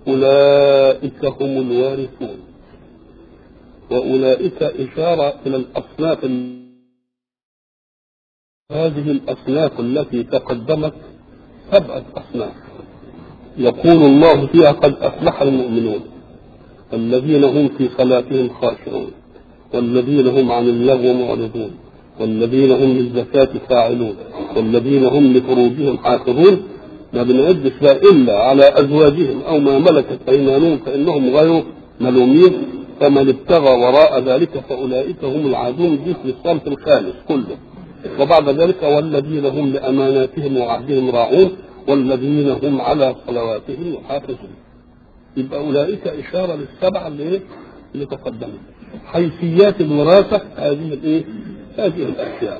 أولئك هم الوارثون وأولئك إشارة إلى الأصناف هذه الأصناف التي تقدمت سبعة أصناف يقول الله فيها قد أفلح المؤمنون الذين هم في صلاتهم خاشعون والذين هم عن اللغو معرضون والذين هم للزكاة فاعلون والذين هم لفروجهم حافظون ما بنعدش بقى إلا على أزواجهم أو ما ملكت أيمانهم فإنهم غير ملومين فمن ابتغى وراء ذلك فأولئك هم العادون دي في الصنف الخامس كله وبعد ذلك والذين هم لأماناتهم وعهدهم راعون والذين هم على صلواتهم يحافظون يبقى أولئك إشارة للسبعة اللي إيه؟ اللي تقدمت حيثيات الوراثة هذه الإيه؟ هذه الأشياء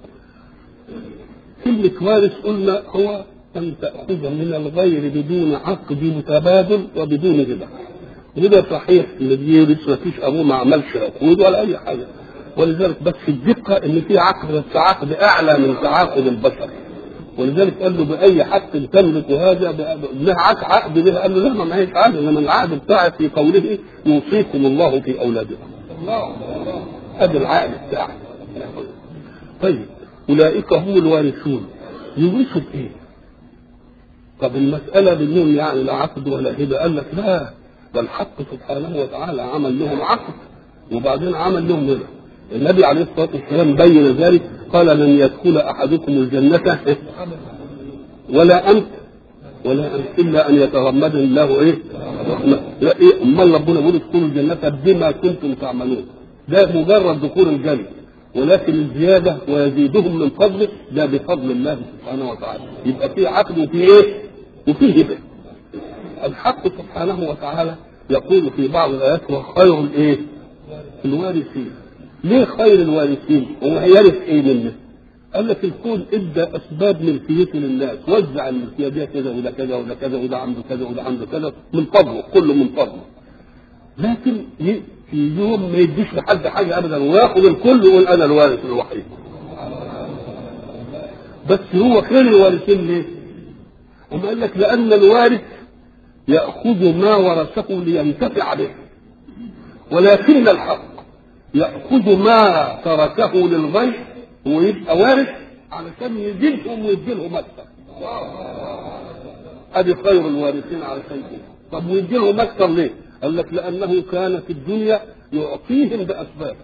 كلمة وارث قلنا هو أن تأخذ من الغير بدون عقد متبادل وبدون ربا ربا صحيح اللي بيورث ما فيش أبوه ما عملش عقود ولا أي حاجة ولذلك بس الدقة إن في عقد بس عقد أعلى من تعاقد البشر ولذلك قال له بأي حق تملك هذا له عقد به قال له لا ما معيش عقد إنما العقد بتاعي في قوله يوصيكم الله في أولادكم هذا العقد بتاعي طيب أولئك هم الوارثون يورثوا بإيه؟ طب المسألة بدون يعني لا عقد ولا هبة قال لك لا ده الحق سبحانه وتعالى عمل لهم عقد وبعدين عمل لهم هبة النبي عليه الصلاة والسلام بين ذلك قال لن يدخل أحدكم الجنة ولا أنت ولا أنت إلا أن يتغمد الله إيه؟ لا إيه؟ أمال ربنا بيقول ادخلوا الجنة بما كنتم تعملون ده مجرد دخول الجنة ولكن الزيادة ويزيدهم من فضله ده بفضل الله سبحانه وتعالى يبقى في عقد وفي ايه وفي هبة الحق سبحانه وتعالى يقول في بعض الآيات وخير الايه الوارثين ليه خير الوارثين هو هيرث ايه منه قال لك الكون ادى اسباب ملكيته للناس وزع الملكيه دي كذا وده كذا وده كذا وده عنده كذا وده عنده كذا من فضله كله من فضله لكن في يوم ما يديش لحد حاجه ابدا وياخذ الكل ويقول انا الوارث الوحيد بس هو خير الوارثين ليه؟ أما قال لك لأن الوارث يأخذ ما ورثه لينتفع به ولكن الحق يأخذ ما تركه للغير ويبقى وارث علشان يجيبهم ويديلهم أكثر أدي خير الوارثين علشان كده طب ويديلهم أكثر ليه؟ قال لك لأنه كان في الدنيا يعطيهم بأسباب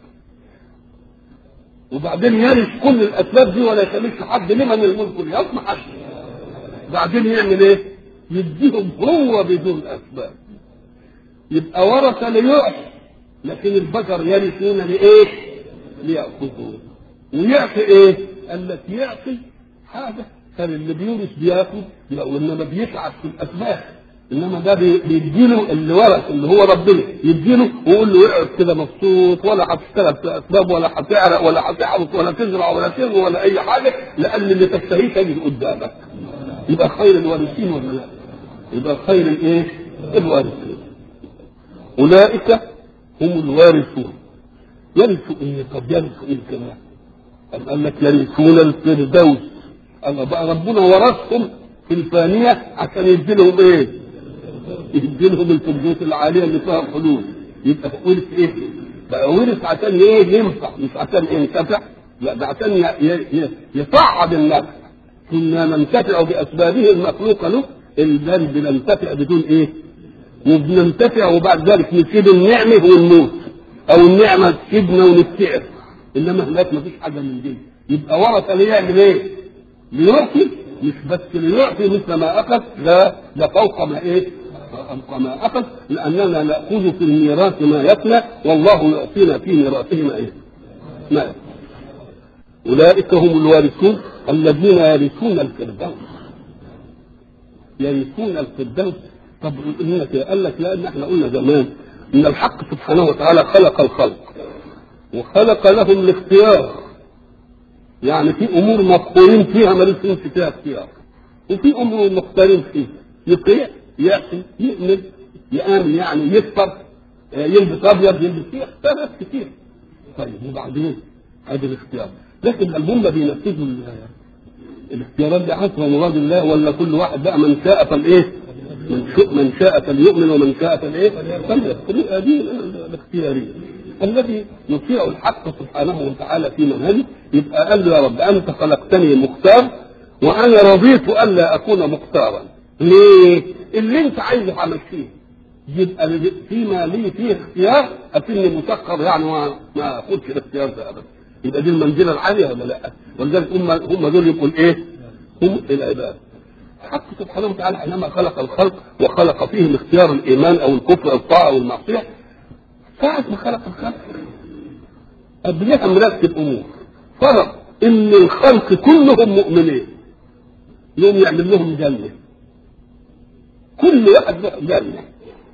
وبعدين يرث كل الأسباب دي ولا يخليش حد لمن الملك يطمع حد بعدين يعمل إيه؟ يديهم هو بدون أسباب يبقى ورث ليعطي لكن البشر يرثون لإيه؟ ليأخذوا ويعطي إيه؟ قال لك يعطي حاجة كان اللي بيورث بياخد انما بيتعب في الاسباب انما ده بيديله اللي ورث اللي هو ربنا يديله ويقول له اقعد كده مبسوط ولا هتشتغل في اسباب ولا هتعرق ولا هتحرق ولا تزرع ولا تروي ولا اي حاجه لان اللي تشتهيه تجد قدامك يبقى خير الوارثين ولا لا؟ يبقى خير الايه؟ الوارثين اولئك هم الوارثون يرثوا ايه؟ طب يرثوا ايه كمان؟ قال لك يرثون الفردوس الله بقى ربنا ورثهم في الفانية عشان يدي لهم ايه؟ يدي لهم الفردوس العالية اللي فيها الحدود يبقى ورث ايه؟ بقى ورث عشان ايه؟ ينفع مش عشان ينتفع لا ده عشان يصعد النفع كنا ننتفع باسبابه المخلوقه له البل بننتفع بدون ايه؟ وبننتفع وبعد ذلك نسيب النعمه ونموت او النعمه تسيبنا ونتعب انما هناك مفيش حاجه من دي يبقى ورث ليعمل ايه؟ ليعطي مش بس ليعطي مثل ما اخذ لا ده فوق ما ايه؟ فوق ما اخذ لاننا ناخذ في الميراث ما يفنى والله يعطينا في ميراثه ما ايه؟ ما يفنى. اولئك هم الوارثون الذين يرثون الفردوس يرثون الفردوس طب إنك قال لك لان احنا قلنا زمان ان الحق سبحانه وتعالى خلق الخلق وخلق لهم الاختيار يعني في امور مفقورين فيها ملوش فيها اختيار وفي امور مختارين فيها يطيع يأتي يؤمن يآمن يعني يكفر يلبس ابيض يلبس فيه اختيارات كتير طيب وبعدين هذا الاختيار لكن هل هم بينفذوا الاختيارات دي حسب مراد الله ولا كل واحد بقى من شاء فالايه؟ من شاء من شاء فليؤمن ومن شاء فلإيه؟ فليكفر هذه الاختيارية الذي يطيع الحق سبحانه وتعالى في منهجه يبقى قال له يا رب أنت خلقتني مختار وأنا رضيت ألا أكون مختارا ليه؟ اللي أنت عايزه همشيه يبقى فيما لي فيه اختيار أكني مسخر يعني ما ما أخدش الاختيار ده أبدا يبقى دي المنزلة العالية ولا لا؟ ولذلك هم هم دول يبقوا الإيه؟ هم العباد الحق سبحانه وتعالى حينما خلق الخلق وخلق فيهم اختيار الايمان او الكفر او الطاعه او المعصيه ساعة ما خلق الخلق قبلها مرتب امور فرض ان الخلق كلهم مؤمنين يوم يعمل لهم جنه كل واحد له جنه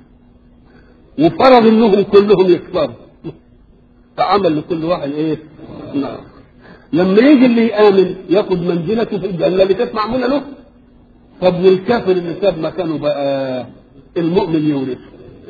وفرض انهم كلهم يكفروا فعمل لكل واحد ايه؟ نار لما يجي اللي يامن ياخد منزلته في الجنه اللي كانت معموله له طب والكافر اللي ساب مكانه بقى المؤمن يورثه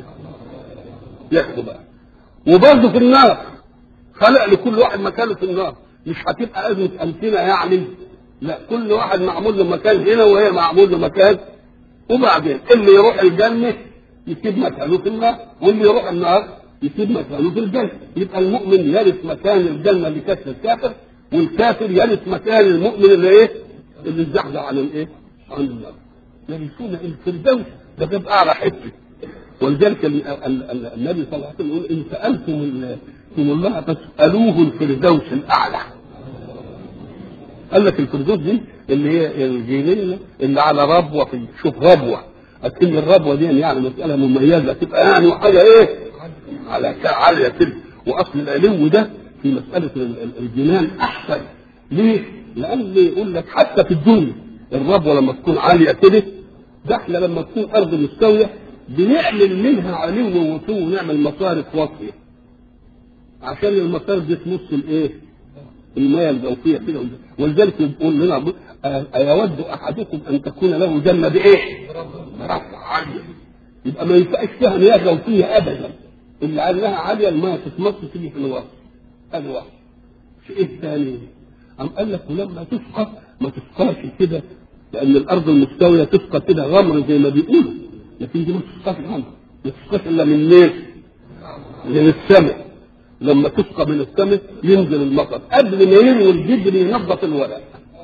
ياخده بقى وبرضه في النار خلق لكل واحد مكانه في النار مش هتبقى أزمة أمثلة يعني لا كل واحد معمول له مكان هنا وهي معمول له مكان وبعدين اللي يروح الجنة يسيب مكانه في النار واللي يروح النار يسيب مكانه في الجنة يبقى المؤمن يرث مكان الجنة اللي كانت الكافر والكافر يرث مكان المؤمن اللي ايه؟ اللي اتزحزح عن الايه؟ عن النار يرثون الفردوس ده بيبقى اعلى حته ولذلك النبي صلى الله عليه وسلم يقول ان سالتم الله فاسالوه الفردوس الاعلى قال لك الفردوس دي اللي هي الجيلين اللي على ربوه في شوف ربوه اكن الربوه دي يعني مساله مميزه تبقى يعني حاجه ايه على عاليه كده واصل العلو ده في مساله الجنان احسن ليه؟ لان يقول لك حتى في الدنيا الربوه لما تكون عاليه كده ده احنا لما تكون ارض مستويه بنعمل منها علو ووطو ونعمل مصارف واطيه عشان المصارف دي تمص الايه؟ المياه الجوفيه كده ولذلك يقول لنا ايود احدكم ان تكون له جنه بايه؟ برفع عاليه يبقى ما ينفعش فيها مياه جوفيه ابدا اللي علها عاليه المياه تتمص تيجي في الوسط هذا واحد شيء ثاني أم قال لك ولما تسقط ما تسقطش كده لأن الأرض المستوية تسقط كده غمر زي ما بيقولوا لكن دي ما تسقطش غمر ما تسقطش إلا من ليه؟ من السماء لما تسقى من السماء ينزل المطر قبل ما ينوي الجدر ينظف الورق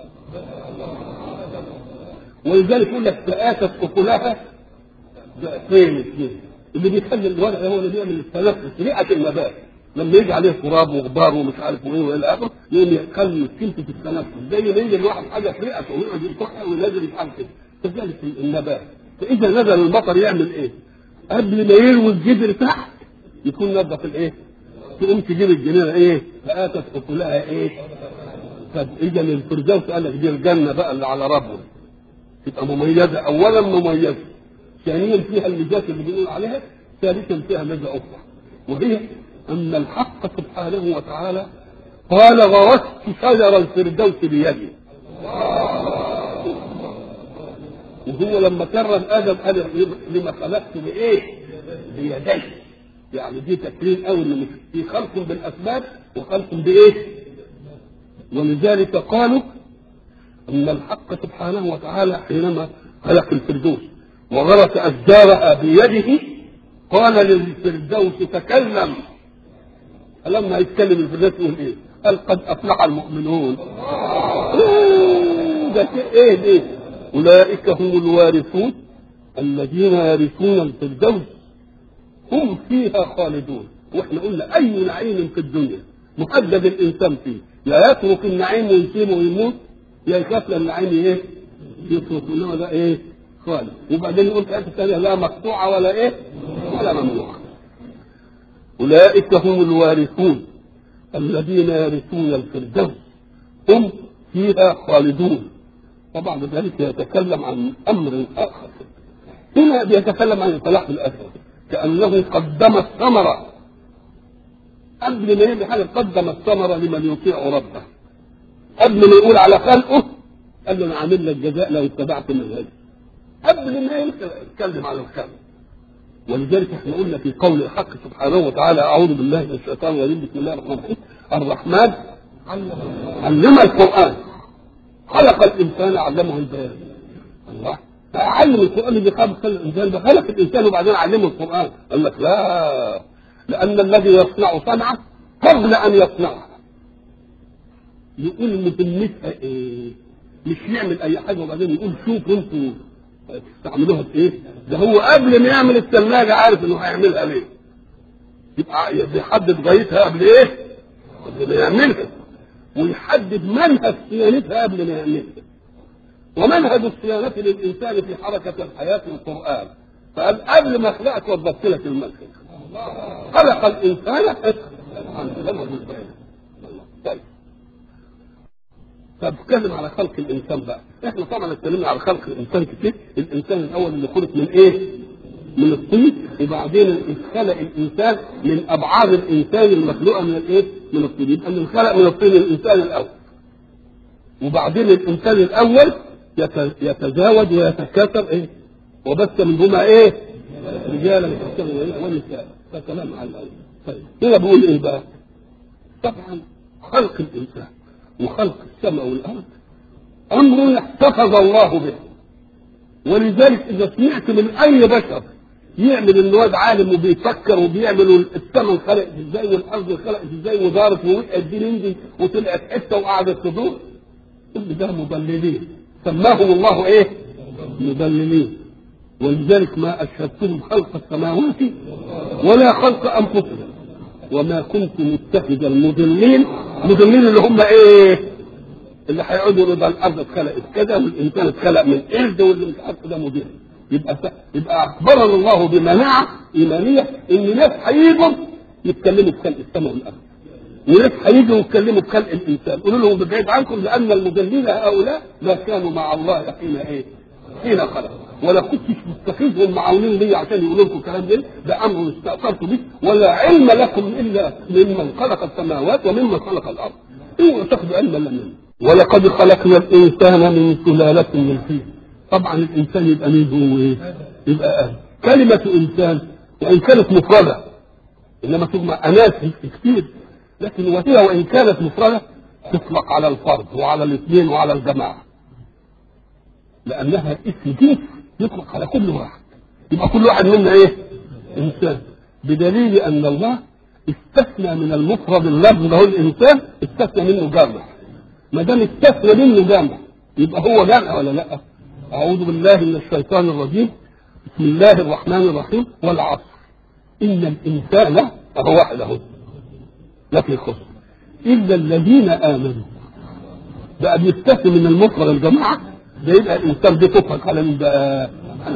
ولذلك يقول لك فآتت أكلها ضعفين اثنين اللي بيخلي الورق هو اللي بيعمل التنفس رئة النبات لما يجي عليه تراب وغبار ومش عارف ايه والى اخره يقوم يخلي كلمه التنفس زي ما يجي الواحد حاجه في رئته ويقعد يفتحها وينزل يفعل كده كذلك النبات فاذا نزل المطر يعمل ايه؟ قبل ما يروي الجدر تحت يكون نظف الايه؟ تقوم تجيب الجنينه ايه؟ فاتت اكلها ايه؟ فاذا الفردوس قال لك دي الجنه بقى اللي على ربنا تبقى مميزه اولا مميزه ثانيا فيها الميزات اللي بنقول عليها ثالثا فيها ميزه اخرى وهي أن الحق سبحانه وتعالى قال غرست شجر الفردوس بيدي وهو لما كرم آدم قال لما خلقت بإيه؟ بيدي يعني دي تكريم قوي ان في خلق بالاسباب وخلق بايه؟ ولذلك قالوا ان الحق سبحانه وتعالى حينما خلق الفردوس وغرس اشجارها بيده قال للفردوس تكلم لما يتكلم الفردوس يقول ايه؟ قال قد افلح المؤمنون. ده ايه ده؟ اولئك هم الوارثون الذين يرثون الفردوس هم فيها خالدون واحنا قلنا اي نعيم في الدنيا محدد الانسان فيه يا يترك النعيم ويسيبه ويموت يا يخاف النعيم ايه؟ يترك انما ده ايه؟ خالد وبعدين يقول في الثانيه لا مقطوعه ولا ايه؟ ولا ممنوعه أولئك هم الوارثون الذين يرثون الفردوس هم فيها خالدون طبعا ذلك يتكلم عن أمر آخر هنا بيتكلم عن الفلاح الأسد كأنه قدم الثمرة قبل ما يعمل حاجة قدم الثمرة لمن يطيع ربه قبل ما يقول على خلقه قال له أنا عامل لك جزاء لو اتبعت منهجي قبل ما يتكلم على الخلق ولذلك احنا قلنا في قول الحق سبحانه وتعالى اعوذ بالله من الشيطان الرجيم بسم الله الرحمن الرحيم الرحمن علم القران خلق الانسان علمه البيان الله علم القران اللي خلق خلق الانسان ده خلق الانسان وبعدين علمه القران قال لك لا لان الذي يصنع صنعه قبل ان يصنعها يقول مهمتها ايه مش يعمل اي حاجه وبعدين يقول شوفوا انتوا تستعملوها في ايه ده هو قبل ما يعمل الثلاجه عارف انه هيعملها ليه يبقى بيحدد غايتها قبل ايه قبل ما يعملها ويحدد منهج صيانتها قبل ما يعملها ومنهج الصيانة للإنسان في حركة الحياة القرآن فقال قبل ما خلقت وضبت لك المنهج خلق الإنسان طيب فبتكلم على خلق الانسان بقى احنا طبعا اتكلمنا على خلق الانسان كتير الانسان الاول اللي خلق من ايه من الطين وبعدين خلق الانسان من ابعاد الانسان المخلوقه من الايه من الطين يبقى اللي خلق من الطين الانسان الاول وبعدين الانسان الاول يتزاوج ويتكاثر ايه وبث منهما ايه رجالا كثيرا ونساء ده كلام على الاول طيب هنا بيقول ايه بقى طبعا خلق الانسان وخلق السماء والارض امر احتفظ الله به ولذلك اذا سمعت من اي بشر يعمل ان واد عالم وبيفكر وبيعمل السماء انخلقت ازاي والارض انخلقت ازاي ودارت ووقعت دي نندي وطلعت حته وقعدت تدور كل ده مضللين سماهم الله ايه؟ مضللين ولذلك ما اشهدتهم خلق السماوات ولا خلق انفسهم وما كنت متخذ المضلين مضلين اللي هم ايه؟ اللي هيقعدوا يقولوا ده الارض اتخلقت كذا والانسان اتخلق من قرد واللي مش عارف ده مضل يبقى يبقى اخبرنا الله بمناعه ايمانيه ان ناس هيجوا يتكلموا بخلق السماء والارض وناس هيجوا يتكلموا بخلق الانسان قولوا لهم بعيد عنكم لان المضلين هؤلاء ما كانوا مع الله حين ايه؟ حين خلق ولا كنتش متخذهم معاونين لي عشان يقولوا لكم الكلام ده ده امر استاثرت به ولا علم لكم الا ممن خلق السماوات وممن خلق الارض اوعوا تاخذوا علما منه ولقد خلقنا الانسان من سلاله من طين طبعا الانسان يبقى مين هو ايه؟ يبقى أهل. كلمه انسان وان كانت مفرده انما تجمع اناس كتير لكن وهي وان كانت مفرده تطلق على الفرد وعلى الاثنين وعلى الجماعه لانها اسم جنس يطلق على كل واحد يبقى كل واحد منا ايه؟ انسان بدليل ان الله استثنى من المفرد اللفظ ده هو الانسان استثنى منه جامع ما دام استثنى منه جامع يبقى هو جامع ولا لا؟ اعوذ بالله من الشيطان الرجيم بسم الله الرحمن الرحيم والعصر ان الانسان اهو واحد اهو لكن خصم الا الذين امنوا بقى بيستثني من المفرد الجماعه ده يبقى الانسان دي تطلق على مين بقى؟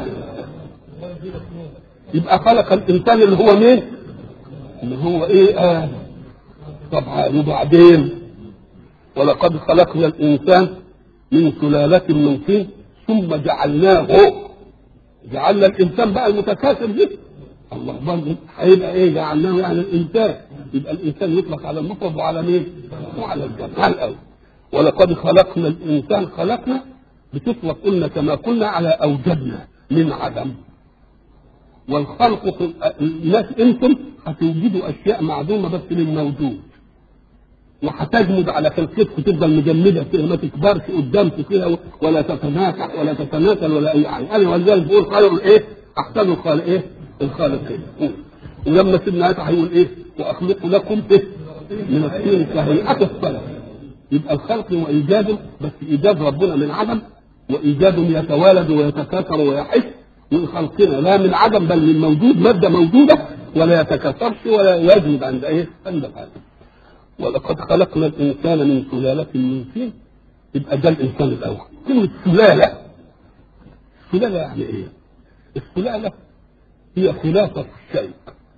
يبقى خلق الانسان اللي هو مين؟ اللي هو ايه؟ آه. طبعا وبعدين ولقد خلقنا الانسان من سلالة من طين ثم جعلناه جعلنا الانسان بقى المتكاثر ده الله برضه هيبقى ايه جعلناه يعني الانسان يبقى الانسان يطلق على المفرد وعلى مين؟ وعلى الجمع الاول ولقد خلقنا الانسان خلقنا بتطلق قلنا كما قلنا على اوجدنا من عدم والخلق في الناس انتم هتوجدوا اشياء معدومه بس من موجود وهتجمد على خلقتك تفضل مجمده كده ما تكبرش قدامك كده ولا تتناكح ولا تتناسل ولا اي حاجه انا ولذلك بقول خير الايه؟ احسن الخالق ايه؟ الخالقين ولما سيدنا عيسى هيقول ايه؟ واخلق لكم ايه؟ من الطين كهيئه الصلاه يبقى الخلق وايجاده بس ايجاد ربنا من عدم وايجاد يتوالد ويتكاثر ويحس وخلقنا لا من عدم بل من موجود ماده موجوده ولا يتكاثرش ولا يجمد عند ايه؟ عند الحاجه ولقد خلقنا الانسان من سلاله من طين يبقى ده الانسان الاول كلمه سلاله سلاله يعني ايه؟ السلاله هي خلاصه الشيء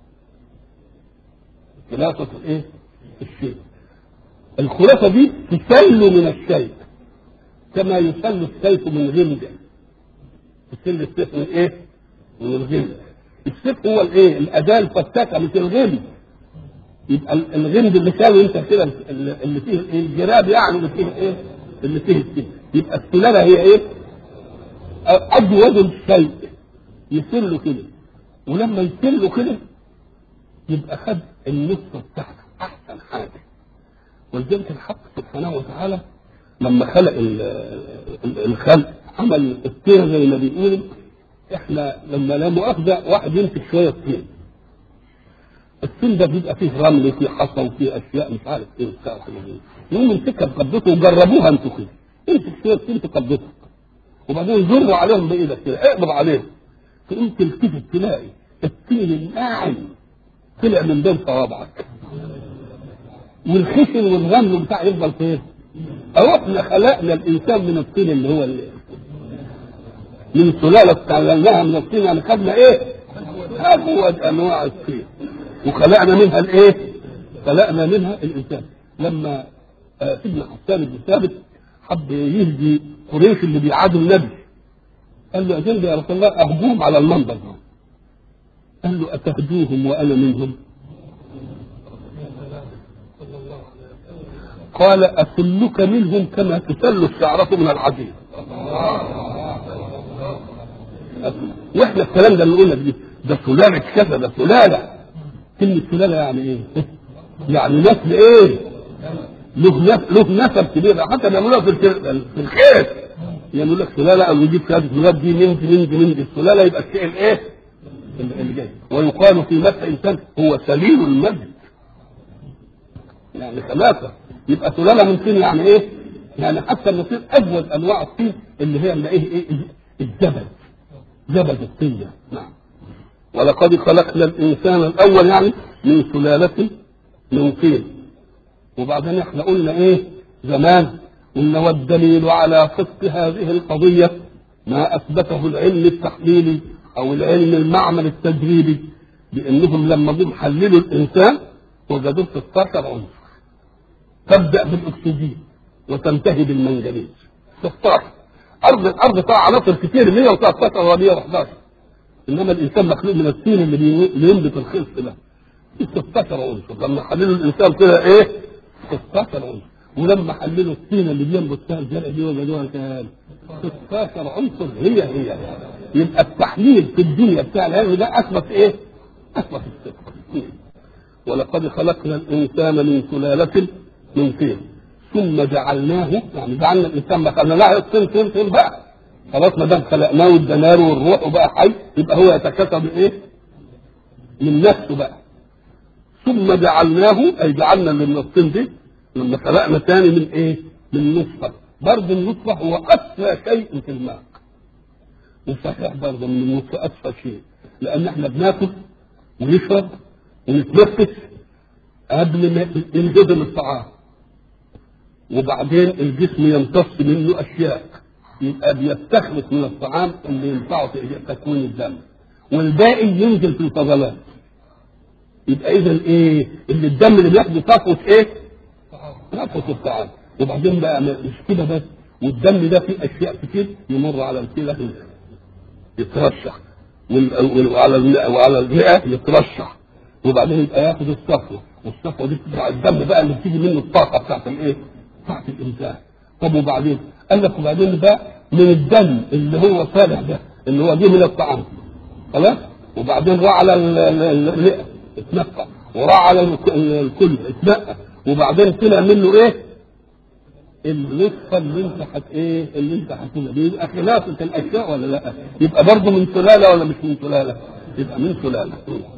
خلاصه الايه؟ الشيء الخلاصه دي تسل من الشيء كما يسل السيف من غمده يسل السيف من ايه؟ من الغمد السيف هو الايه؟ الاداه الفتاكه مش الغمد يبقى الغمد اللي كانوا انت كده اللي فيه ايه الجراب يعني اللي فيه ايه اللي فيه السن يبقى السلاله هي ايه قد وزن الشيء يسله كده ولما يسله كده يبقى خد النصف بتاعته احسن حاجه ولذلك الحق سبحانه وتعالى لما خلق الخلق عمل الطين زي ما بيقولوا احنا لما لا مؤاخذه واحد يمسك شويه طين الطين ده بيبقى فيه رمل وفيه حصى وفيه اشياء مش عارف ايه وبتاع وحاجات دي. يقوم يمسكها بقبضته وجربوها انتوا كده امسك شويه طين في قبضتك وبعدين زروا عليهم بايدك كده اقبض عليهم تقوم تلتفت تلاقي الطين الناعم طلع من بين صوابعك والخشن والغم بتاع يفضل فين؟ أو احنا خلقنا الانسان من الطين اللي هو اللي من سلاله استعملناها من الطين يعني خدنا ايه؟ اجود انواع الطين وخلقنا منها الايه؟ خلقنا منها الانسان لما آه، سيدنا حسان بن ثابت حب يهدي قريش اللي بيعادوا النبي قال له اجل يا رسول الله اهجوم على المنبر قال له اتهدوهم وانا منهم قال أسلك منهم كما تسل الشعرة من العجين واحنا الكلام ده اللي نقول لك دي ده سلالة كذا ده سلالة كلمة سلالة يعني ايه؟ يعني نسل ايه؟ له نسل له نسب كبير حتى بيعملوها في الك- في الخير يقول لك سلالة او يجيب شهادة ميلاد دي من دي من دي من دي السلالة يبقى الشيء الايه؟ اللي جاي ويقال في مدح انسان هو سليل المجد يعني ثلاثة يبقى سلالة من طين يعني ايه؟ يعني حتى النصير أجود أنواع الطين اللي هي اللي ايه ايه الزبد زبد الطين ده نعم ولقد خلقنا الإنسان الأول يعني من سلالة من طين وبعدين احنا قلنا ايه زمان قلنا والدليل على صدق هذه القضية ما أثبته العلم التحليلي أو العلم المعمل التجريبي بأنهم لما جم حللوا الإنسان وجدوه 16 عنصر تبدا بالاكسجين وتنتهي بالمنجنيز 16 ارض الارض فيها عناصر كتير 113 و 111 انما الانسان مخلوق من الطين اللي بي- اللي ينبت الخلف ده في 16 عنصر لما حللوا الانسان كده ايه 16 عنصر ولما حللوا الطين اللي بينبت فيها الزرع دي وجدوها كام 16 عنصر هي هي يبقى التحليل في الدنيا بتاع العلم ده اثبت ايه؟ اثبت الصدق ولقد خلقنا الانسان من سلاله من طين ثم جعلناه يعني جعلنا الانسان بقى خلينا لا طين طين طين بقى خلاص ما دام خلقناه والدمار والروح وبقى حي يبقى هو يتكاثر من ايه؟ من نفسه بقى ثم جعلناه اي جعلنا من الطين دي لما خلقنا ثاني من ايه؟ من نطفه برضه النطفه هو اسفل شيء في الماء وصحيح برضه من النطفه اسفل شيء لان احنا بناكل ونشرب ونتنفس قبل ما ينهضم الطعام وبعدين الجسم يمتص منه اشياء يبقى بيستخلص من الطعام اللي ينفعه في تكوين الدم والباقي ينزل في الفضلات يبقى اذا ايه اللي الدم اللي بياخده صفوه ايه؟ صفوه الطعام وبعدين بقى مش كده بس والدم ده فيه اشياء كتير يمر على الكلى يترشح وال- وال- وعلى ال- وعلى الرئه يترشح وبعدين يبقى ياخد الصفوه والصفوه دي بتطلع الدم بقى اللي بتيجي منه الطاقه بتاعت الايه؟ بتاعت الانسان طب وبعدين؟ قال لك وبعدين بقى من الدم اللي هو صالح ده اللي هو جه من الطعام خلاص؟ وبعدين راح على ال- ال- الرئه اتنقى وراح على الك- الكل اتنقى وبعدين طلع منه ايه؟ النطفه اللي انت حت ايه اللي انت هتقولها دي يبقى خلافه الاشياء ولا لا؟ يبقى برضه من سلاله ولا مش من سلاله؟ يبقى من سلاله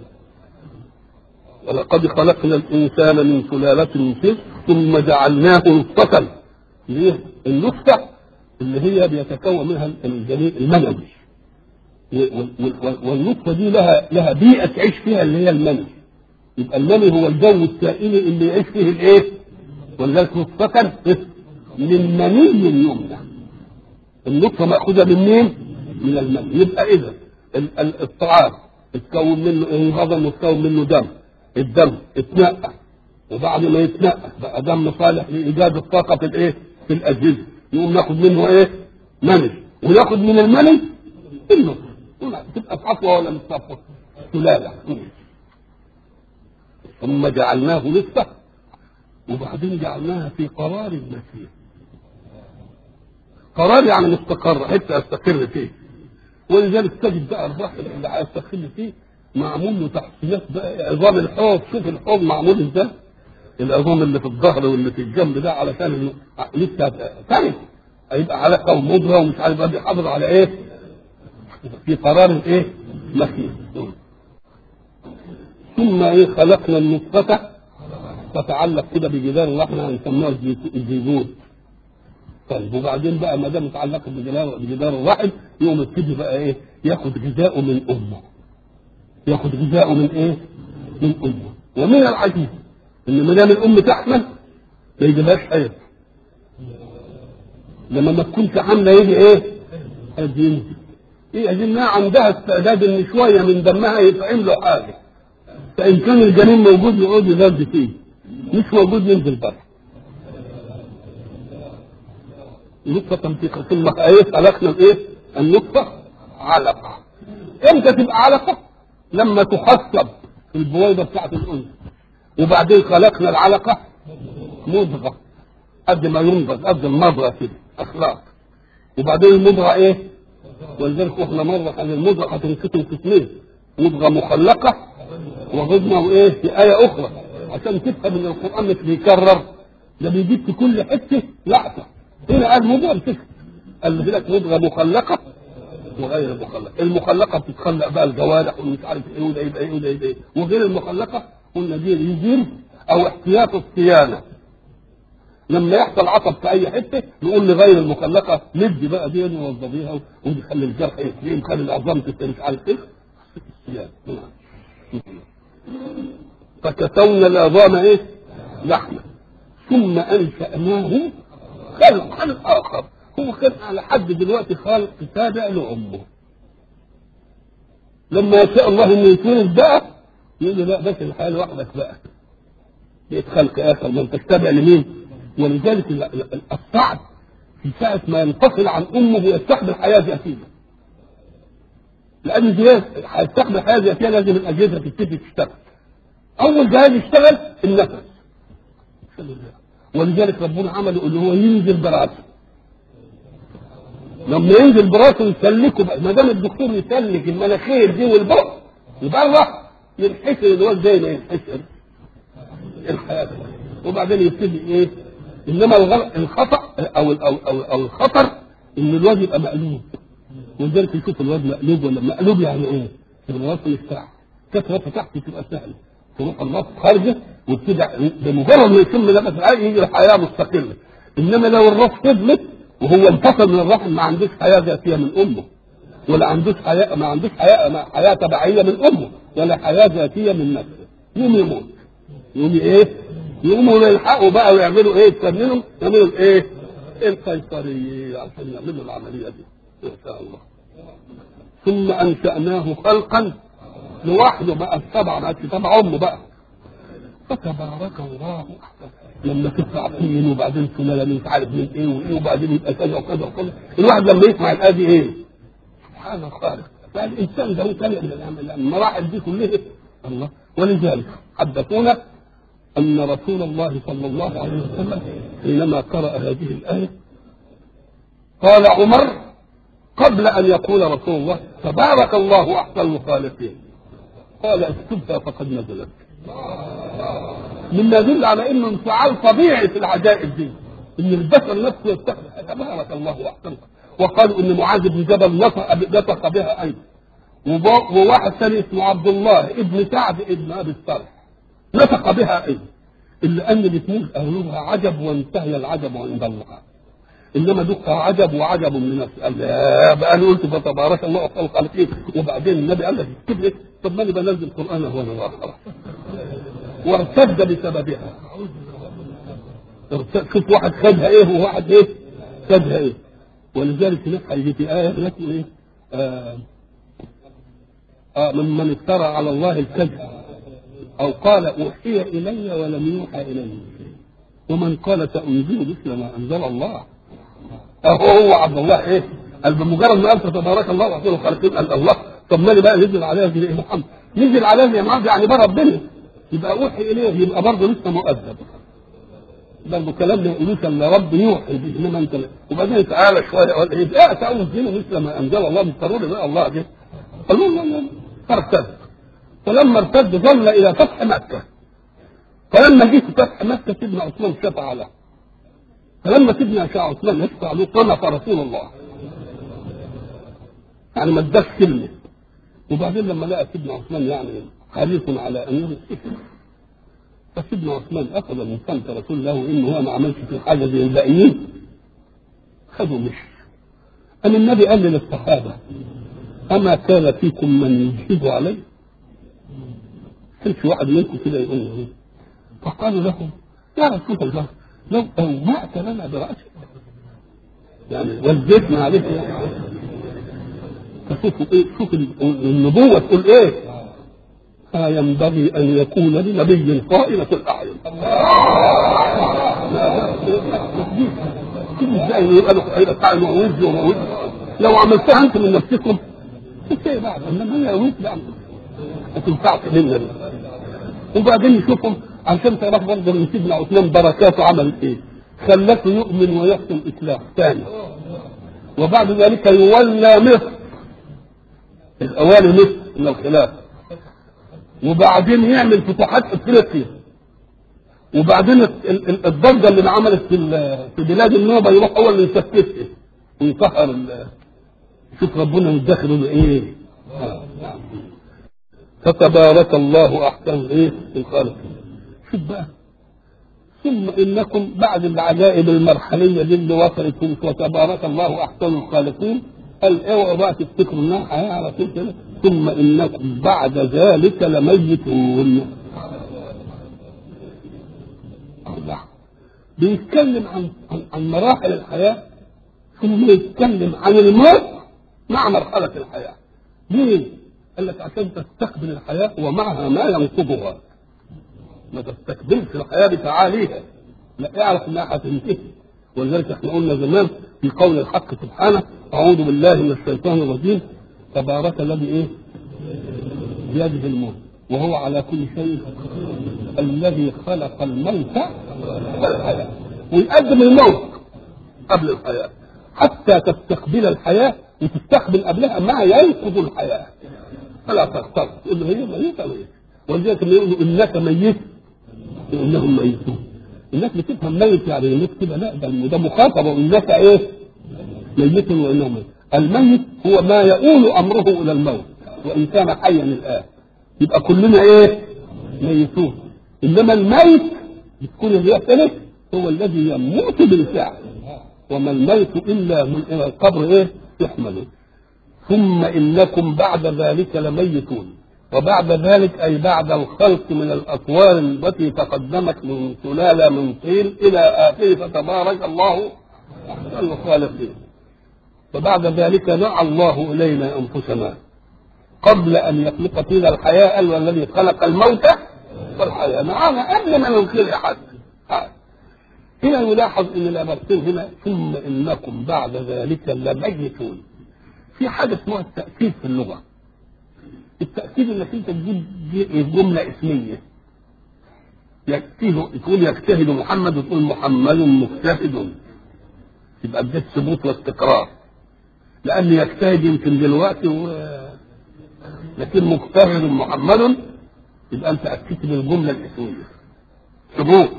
ولقد خلقنا الانسان من سلاله من طين ثم جعلناه نطفه ليه؟ النطفه اللي هي بيتكون منها الجنين المنوي وال- وال- والنطفه دي لها لها بيئه تعيش فيها اللي هي المني يبقى المني هو الجو السائل اللي يعيش فيه الايه؟ ولذلك نطفه من مني يمنى النطفه ماخوذه من مين؟ من المني يبقى اذا ال- ال- الطعام اتكون منه انهضم وتكون منه دم الدم اتنقى وبعد ما يتنقى بقى دم صالح لايجاد الطاقه في الايه؟ في الاجهزه يقوم ناخد منه ايه؟ مني وناخد من المني النطفه تبقى صفوه ولا مش صفوه؟ سلاله ثم جعلناه نطفه وبعدين جعلناها في قرار مكين قرار يعني مستقر حته استقر فيه ولذلك تجد بقى الراحل اللي هيستقر فيه معمول له تحسينات بقى عظام الحوض شوف الحوض معمول ازاي العظام اللي في الظهر واللي في الجنب ده علشان إنه لسه ثاني هيبقى علقه ومضغه ومش عارف بقى بيحافظ على ايه؟ في قرار ايه؟ مكين ثم ايه خلقنا النطفة تتعلق كده بجدار اللحم هنسموها الزيجون طيب وبعدين بقى ما دام متعلقه بجدار بجدار الرحم يقوم يبتدي بقى ايه؟ ياخد غذاءه من امه. ياخد غذاءه من ايه؟ من امه. ومن العجيب ان ما دام الام تحمل ما يجيبهاش حيض. لما ما تكونش حامله يجي ايه؟ حيض ينزل. ايه انها عندها استعداد ان شويه من دمها يطعم له حاجه. فان كان الجنين موجود يقعد يغذي فيه. مش موجود ينزل بره. نطفة في ثم ايه خلقنا الايه؟ النطفة علقة. امتى تبقى علقة؟ لما تحصب في البويضة بتاعت الأنثى. وبعدين خلقنا العلقة مضغة قد ما ينضغ قد المضغة كده أخلاق. وبعدين المضغة ايه؟ ولذلك احنا مرة عن المضغة هتنقسم قسمين. مضغة مخلقة وغضنا وايه؟ في آية أخرى عشان تفهم إن القرآن مش بيكرر ده بيجيب في كل حتة لقطة. هنا قال مضغة بتكتب قال لك مضغة مخلقة وغير مخلقة المخلقة بتتخلق بقى الجوارح ومش عارف ايه وده يبقى ايه وده يبقى ايه وغير المخلقة قلنا دي ريزيرف او احتياط الصيانة لما يحصل عطب في اي حته نقول لغير المخلقه ندي بقى دي نوظفيها ونخلي الجرح يسلم نخلي العظام تت- مش عارف ايه صيانة. فكسونا العظام ايه؟ لحمه ثم انشاناه خلقا اخر هو كان على حد دلوقتي خالق تابع لامه لما يشاء الله انه يتولد بقى يقول له لا بس الحياه لوحدك بقى بقيت خلق اخر ما انت تابع لمين ولذلك ال- ال- الصعب في ساعة ما ينفصل عن أمه ويستقبل حياة ذاتية. لأن جهاز هيستقبل حياة ذاتية لازم الأجهزة تبتدي تشتغل. أول جهاز يشتغل النفس. ولذلك ربنا عمله اللي هو ينزل براسه. لما ينزل براسه يسلكه بقى ما دام الدكتور يسلك المناخير دي والبق يبرح ينحسر الواد زي ما ينحسر الحياه وبعدين يبتدي ايه؟ انما الغلط الخطا او او او, أو الخطر ان الواد يبقى مقلوب ولذلك يشوف الواد مقلوب ولا مقلوب يعني ايه؟ يبقى الواد يفتح كانت راسه تحت تبقى سهله تروح النص خارجه وابتدع بمجرد ما يتم نفس العين يجي الحياه مستقله انما لو الراس فضلت وهو انفصل من الرحم ما عندوش حياه ذاتيه من امه ولا عندوش حياه ما عندوش حياه ما حياه تبعيه من امه ولا حياه ذاتيه من نفسه يوم يموت يوم ايه؟ يقوموا يلحقوا بقى ويعملوا ايه؟ يتفننوا يعملوا الايه؟ القيصريه عشان يعملوا العمليه دي ان شاء الله ثم انشاناه خلقا لوحده بقى تبع بقى تبع امه بقى فتبارك الله احسن لما تطلع طين وبعدين سلاله مش عارف من ايه وايه وبعدين يبقى كذا وكذا وكذا الواحد لما يسمع الايه دي ايه؟ سبحان الخالق فالانسان ده كان من المراحل دي كلها الله ولذلك حدثونا ان رسول الله صلى الله عليه وسلم حينما قرأ هذه الايه قال عمر قبل ان يقول رسول الله تبارك الله احسن الخالقين قال اكتبها فقد نزلت مما يدل على انه انفعال طبيعي في العجائب دي ان البشر نفسه يستخدم تبارك الله احسن وقالوا ان معاذ بن جبل نطق نطق بها ايضا وب- وواحد ثاني اسمه عبد الله ابن سعد ابن ابي الصالح نطق بها ايضا الا ان الاثنين اهلها عجب وانتهي العجب عند الله انما دق عجب وعجب من نفسه قال لا بقى انا قلت فتبارك الله احسن الخالقين وبعدين النبي قال لك اكتب لي طب ما انا بنزل القران هو انا خلاص وارتد بسببها ارتد- شوف واحد خدها ايه وواحد ايه خدها ايه ولذلك هناك هيجي في ايه لكن ايه آه آه ممن افترى على الله الكذب او قال اوحي الي ولم يوحى الي ومن قال سانزل مثل ما انزل الله اهو هو عبد الله ايه قال بمجرد ما قال تبارك الله واحسن الخالقين قال الله طب مالي بقى نزل عليها زي ايه محمد نزل عليها يا محمد يعني بره ربنا يبقى اوحي اليه يبقى برضه لسه مؤدب برضه كلام ما يقولوش الا رب يوحي به انما انت لا. وبعدين تعالى شويه قال ايه لا تنزل مثل ما انزل الله مش ضروري بقى الله دي قالوا لا لا فارتد فلما ارتد ظل الى فتح مكه فلما جه فتح مكه سيدنا عثمان شفع له فلما سيدنا شاء عثمان يشفع له طلق رسول الله يعني ما اداش كلمه وبعدين لما لقى سيدنا عثمان يعني حريص على امير السكن فسيدنا عثمان اخذ من سمت رسول الله انه هو ما عملش في حاجه زي الباقيين خدوا مشي أم النبي قال للصحابة أما كان فيكم من يجيب عليه كانش واحد منكم كده يقول له فقالوا له يا رسول الله لو أومأت لنا برأسك يعني وزيتنا عليك يعني فشوفوا ايه شوف النبوة تقول ايه ها ينبغي ان يكون لنبي قائمة الاعين كل ازاي يبقى له هيبقى قائم ووز ووز لو عملتها انت من نفسكم ايه بعد انما هي وز لا ما تنفعش منا دي وبعدين نشوفهم عشان تعرف برضه ان سيدنا عثمان بركاته عمل ايه خلته يؤمن ويختم اسلام ثاني وبعد ذلك يولى مصر الاوالي مصر من الخلافه وبعدين يعمل فتوحات افريقيا وبعدين الضجه اللي انعملت في في بلاد النوبه يروح هو اللي يسكتها ويطهر شوف ربنا مدخل له ايه فتبارك الله احسن ايه الخالق شوف بقى ثم انكم بعد العجائب المرحليه دي اللي وصلت وتبارك الله احسن الخالقين قال اوعوا بقى تفتكروا انها حياه على طول كده ثم انكم بعد ذلك لميتون الله بيتكلم عن عن, عن مراحل الحياه ثم يتكلم عن الموت مع مرحله الحياه ليه؟ قال لك عشان تستقبل الحياه ومعها ما ينقضها ما تستقبلش الحياه بتعاليها لا اعرف انها هتنتهي ولذلك احنا قلنا زمان في قول الحق سبحانه اعوذ بالله من الشيطان الرجيم تبارك الذي ايه؟ بيده الموت وهو على كل شيء الذي خلق الموت والحياه ويقدم الموت قبل الحياه حتى تستقبل الحياه وتستقبل قبلها ما ينقض الحياه فلا تغتر تقول له هي ميته ميته ولذلك لما يقولوا انك ميت انهم ميتون الناس بتفهم ميت يعني ميت كده لا ده ده مخاطبه انك ايه؟ ميت وانهم ميت الميت هو ما يؤول امره الى الموت وان كان حيا الان يبقى كلنا ايه؟ ميتون انما الميت بتكون اليأس هو الذي يموت بالفعل وما الميت الا من الى القبر ايه؟ يحمل ثم انكم بعد ذلك لميتون وبعد ذلك أي بعد الخلق من الأطوار التي تقدمت من سلالة من طين إلى آخره فتبارك الله أحسن الخالقين وبعد ذلك دعا الله إلينا أنفسنا قبل أن يخلق فينا الحياة قال الذي خلق الموت والحياة معانا قبل ما ننخلق حد هنا يلاحظ ان الامرتين هنا ثم انكم بعد ذلك لميتون في حاجه اسمها التاكيد في اللغه التأكيد انك انت تجيب جملة اسمية يكتيه تقول يجتهد محمد وتقول محمد مجتهد يبقى اديت ثبوت واستقرار لأن يجتهد يمكن دلوقتي و... لكن مجتهد محمد يبقى أنت أكدت بالجملة الاسمية ثبوت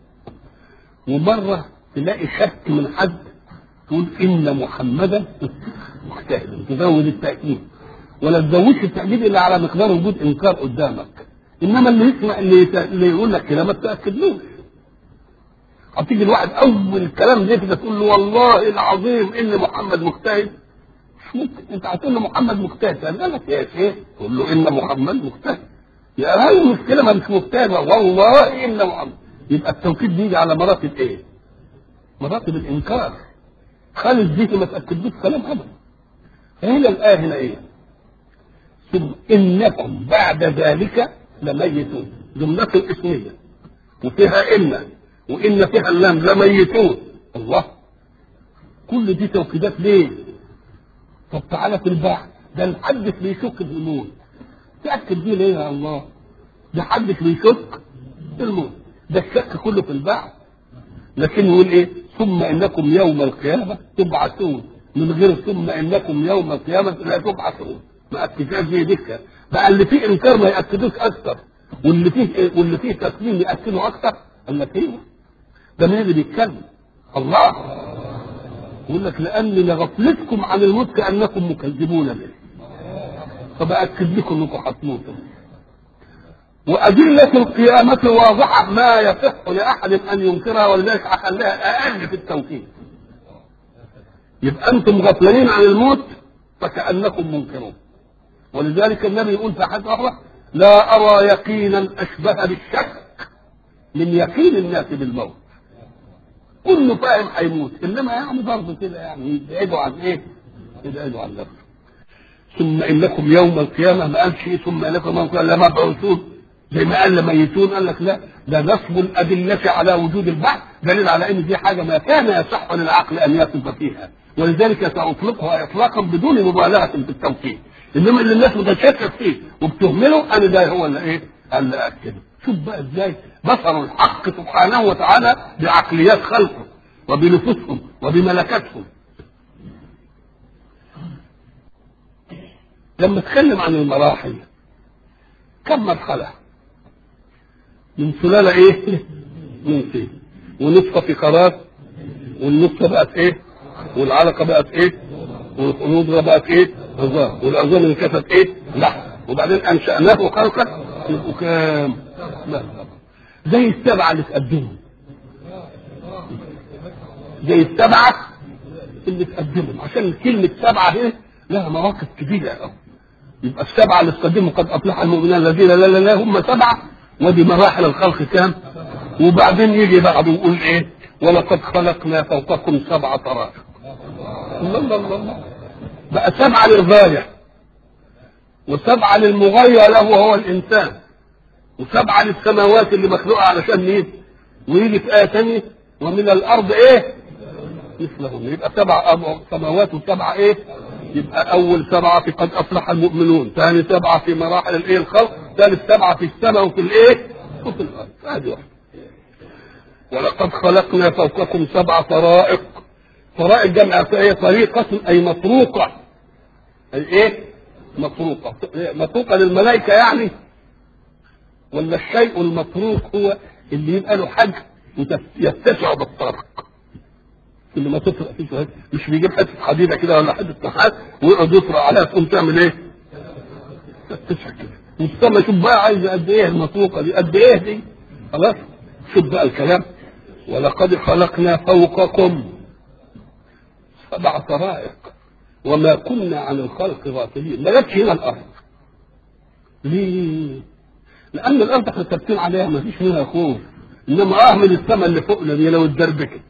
ومرة تلاقي شك من حد تقول إن محمدا مجتهد تزود التأكيد ولا تزودش التأكيد إلا على مقدار وجود إنكار قدامك إنما اللي يسمع اللي, يت... اللي يقول لك كلام ما تأكدلوش هتيجي الواحد أول الكلام ده كده تقول له والله العظيم إن محمد مجتهد مش ممكن أنت هتقول له محمد مجتهد قال لك يا شيخ تقول له إن محمد مجتهد يا هاي المشكلة ما مش مجتهد والله إن محمد يبقى التوكيد بيجي على مراتب إيه؟ مراتب الإنكار خلي الذهن ما تأكدلوش كلام أبدا هنا الآية هنا إيه؟ ثم إنكم بعد ذلك لميتون جملة اسمية وفيها إن وإن فيها اللام لميتون الله كل دي توكيدات ليه؟ طب تعالى في البحث ده محدش بيشك في الموت تأكد دي ليه يا الله؟ ده حدش بيشك في الموت ده الشك كله في البحث لكن يقول ايه؟ ثم انكم يوم القيامه تبعثون من غير ثم انكم يوم القيامه لا تبعثون ما اكدتهاش زي دكه بقى اللي فيه انكار ما ياكدوش اكثر واللي فيه واللي فيه تسليم ياكدوا اكثر قال لك ايه ده مين اللي بيتكلم الله يقول لك لان لغفلتكم عن الموت كانكم مكذبون به فباكد لكم انكم هتموتوا وأدلة القيامة واضحة ما يصح لأحد أن ينكرها ولذلك أخليها أقل في التوكيد. يبقى أنتم غفلانين عن الموت فكأنكم منكرون. ولذلك النبي يقول في حديث أخرى لا أرى يقينا أشبه بالشك من يقين الناس بالموت. كله فاهم هيموت انما يعني برضه كده يعني يبعدوا عن ايه؟ يبعدوا عن نفسه. ثم انكم يوم القيامه ما قالش ايه ثم انكم يوم القيامه لمبعوثون زي ما قال ميتون قال لك لا ده نصب الأدلة على وجود البعث دليل على ان دي حاجه ما كان يصح للعقل ان يصف فيها ولذلك ساطلقها اطلاقا بدون مبالغه في التوكيد انما اللي الناس متشكك فيه وبتهمله انا ده هو اللي ايه؟ اللي اكده شوف بقى ازاي بصر الحق سبحانه وتعالى بعقليات خلقه وبنفوسهم وبملكاتهم لما اتكلم عن المراحل كم مرحله من سلالة ايه؟ من طين ونطفة في قرار والنطفة بقت ايه؟ والعلقة بقت ايه؟ والمضغة بقت ايه؟ عظام والعظام انكست ايه؟ لحم وبعدين انشأناه خلقا يبقوا كام؟ لا زي السبعة اللي تقدموا زي السبعة اللي تقدموا عشان كلمة سبعة دي لها مواقف كبيرة قوي يبقى السبعة اللي تقدموا قد أفلح المؤمنين الذين لا لا لا هم سبعة ودي مراحل الخلق كام وبعدين يجي بعده يقول ايه ولقد خلقنا فوقكم سبع طرائق الله الله الله بقى سبعة للغاية وسبعة للمغير له وهو الإنسان وسبعة للسماوات اللي مخلوقة علشان مين ويجي في آية ثانية ومن الأرض إيه مثلهم يبقى سبع سماوات وسبعة إيه يبقى أول سبعة في قد أفلح المؤمنون ثاني سبعة في مراحل الإيه الخلق ثالث سبعة في السماء وفي الإيه وفي الأرض هذه واحدة ولقد خلقنا فوقكم سبع طرائق طرائق جمع ايه طريقة أي مطروقة أي إيه؟ مطروقة مطروقة للملائكة يعني ولا الشيء المطروق هو اللي يبقى له حجم يتسع بالطرق كل ما تطرق فيه شويه مش بيجيب حته حديده كده ولا حته نحاس ويقعد يطرق عليها تقوم تعمل ايه؟ تتسع كده والسما شوف بقى عايزه قد ايه المطروقه دي قد ايه دي خلاص شوف بقى الكلام ولقد خلقنا فوقكم سبع طرائق وما كنا عن الخلق غافلين ما جاتش هنا الارض ليه؟ لان الارض احنا ثابتين عليها ما فيش منها خوف انما اهمل السماء اللي فوقنا دي لو اتدربكت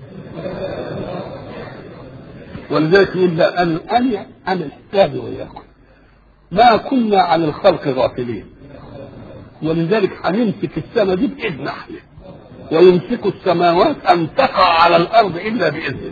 ولذلك يقول لا انا انا انا الثاني وياكم ما كنا عن الخلق غافلين ولذلك هنمسك السماء دي باذن احنا ويمسك السماوات ان تقع على الارض الا باذنه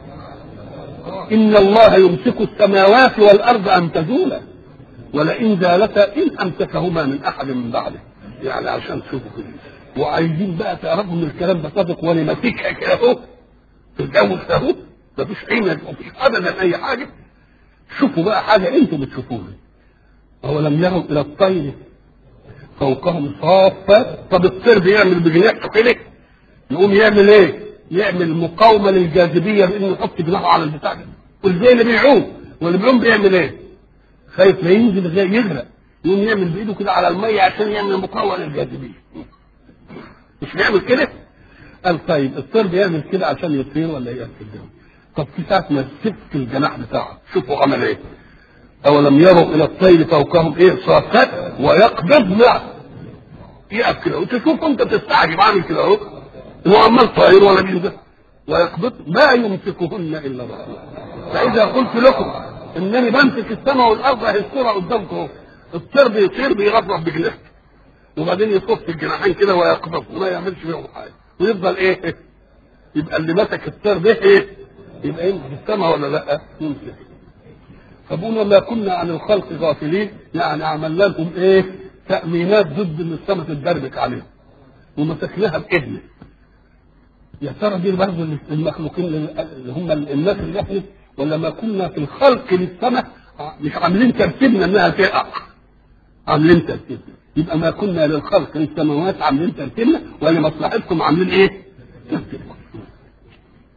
ان الله يمسك السماوات والارض ان تزولا ولئن زالتا ان امسكهما من احد من بعده يعني عشان تشوفوا كده وعايزين بقى تعرفوا ان الكلام ده صادق وانا ماسكها كده اهو في الجو اهو مفيش عين مفيش ابدا اي حاجه شوفوا بقى حاجه انتم بتشوفوها اولم يروا الى الطير فوقهم صافات طب الطير بيعمل بجناحه كده يقوم يعمل ايه؟ يعمل مقاومه للجاذبيه بانه يحط جناحه على البتاع ده والزي اللي بيعوم واللي بيعوم بيعمل ايه؟ خايف لا ينزل غير يغرق يقوم يعمل بايده كده على الميه عشان يعمل مقاومه للجاذبيه مش بيعمل كده؟ قال طيب الطير بيعمل كده عشان يطير ولا يقفل كده؟ طب في ساعه ما سبت الجناح بتاعه شوفوا عمل ايه؟ اولم يروا الى الطير فوقهم ايه صافات ويقبضن يقف كده وتشوف انت تستعجب عامل كده اهو هو عمال طاير ولا بينزل ويقبض ما يمسكهن الا الله فاذا قلت لكم انني بمسك السماء والارض اهي الصوره قدامكم اهو الطير بيطير بيغطرف بجناحه وبعدين يصف الجناحين كده ويقبض وما يعملش فيهم حاجه ويفضل ايه يبقى اللي مسك الطير ده ايه يبقى يمسك السماء ولا لا يمسك فبقول ما كنا عن الخلق غافلين يعني عملنا لهم ايه تأمينات ضد ان السماء تتدربك عليهم ومسكناها بإذنه يا ترى دي برضه المخلوقين اللي هم الناس اللي احنا ولا ما كنا في الخلق للسماء مش عاملين ترتيبنا انها تقع عاملين ترتيب يبقى ما كنا للخلق للسماوات عاملين ترتيبنا ولمصلحتكم عاملين ايه؟ ترتيبكم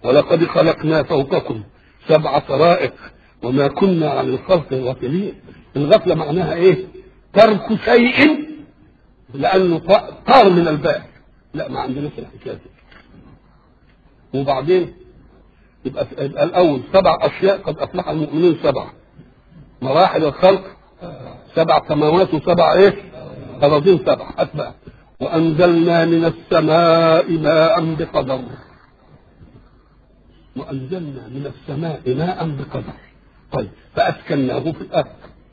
ولقد خلقنا فوقكم سبع طرائق وما كنا عن الخلق غافلين الغفلة معناها ايه ترك شيء لأنه طار من البال لا ما عندناش الحكاية دي وبعدين يبقى, يبقى الأول سبع أشياء قد أفلح المؤمنون سبع مراحل الخلق سبع سماوات وسبع ايه أراضين سبع أتبع وأنزلنا من السماء ماء بقدر وأنزلنا من السماء ماء بقدر طيب فأسكناه في الأرض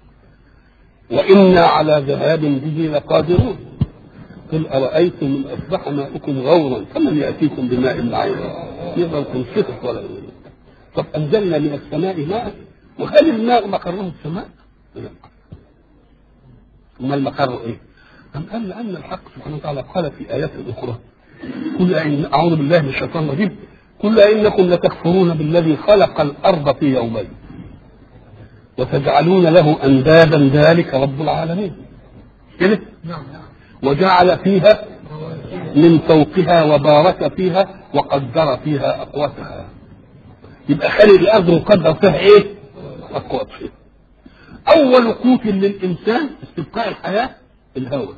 وإنا على ذهاب به لقادرون قل أرأيتم إن أصبح ماؤكم غورا فمن يأتيكم بماء معين يقدر تنشفط ولا يقول. طب أنزلنا من السماء ماء وهل الماء مقره السماء؟ لا أما المقر إيه؟ أم قال لأن الحق سبحانه وتعالى قال في آيات أخرى قل إن أعوذ بالله من الشيطان الرجيم قل إنكم لتكفرون بالذي خلق الأرض في يومين وتجعلون له أندادا ذلك رب العالمين كده؟ نعم وجعل فيها من فوقها وبارك فيها وقدر فيها أقواتها يبقى خلي الأرض مقدر فيها إيه؟ أقواتها أول قوت للإنسان استبقاء الحياة الهواء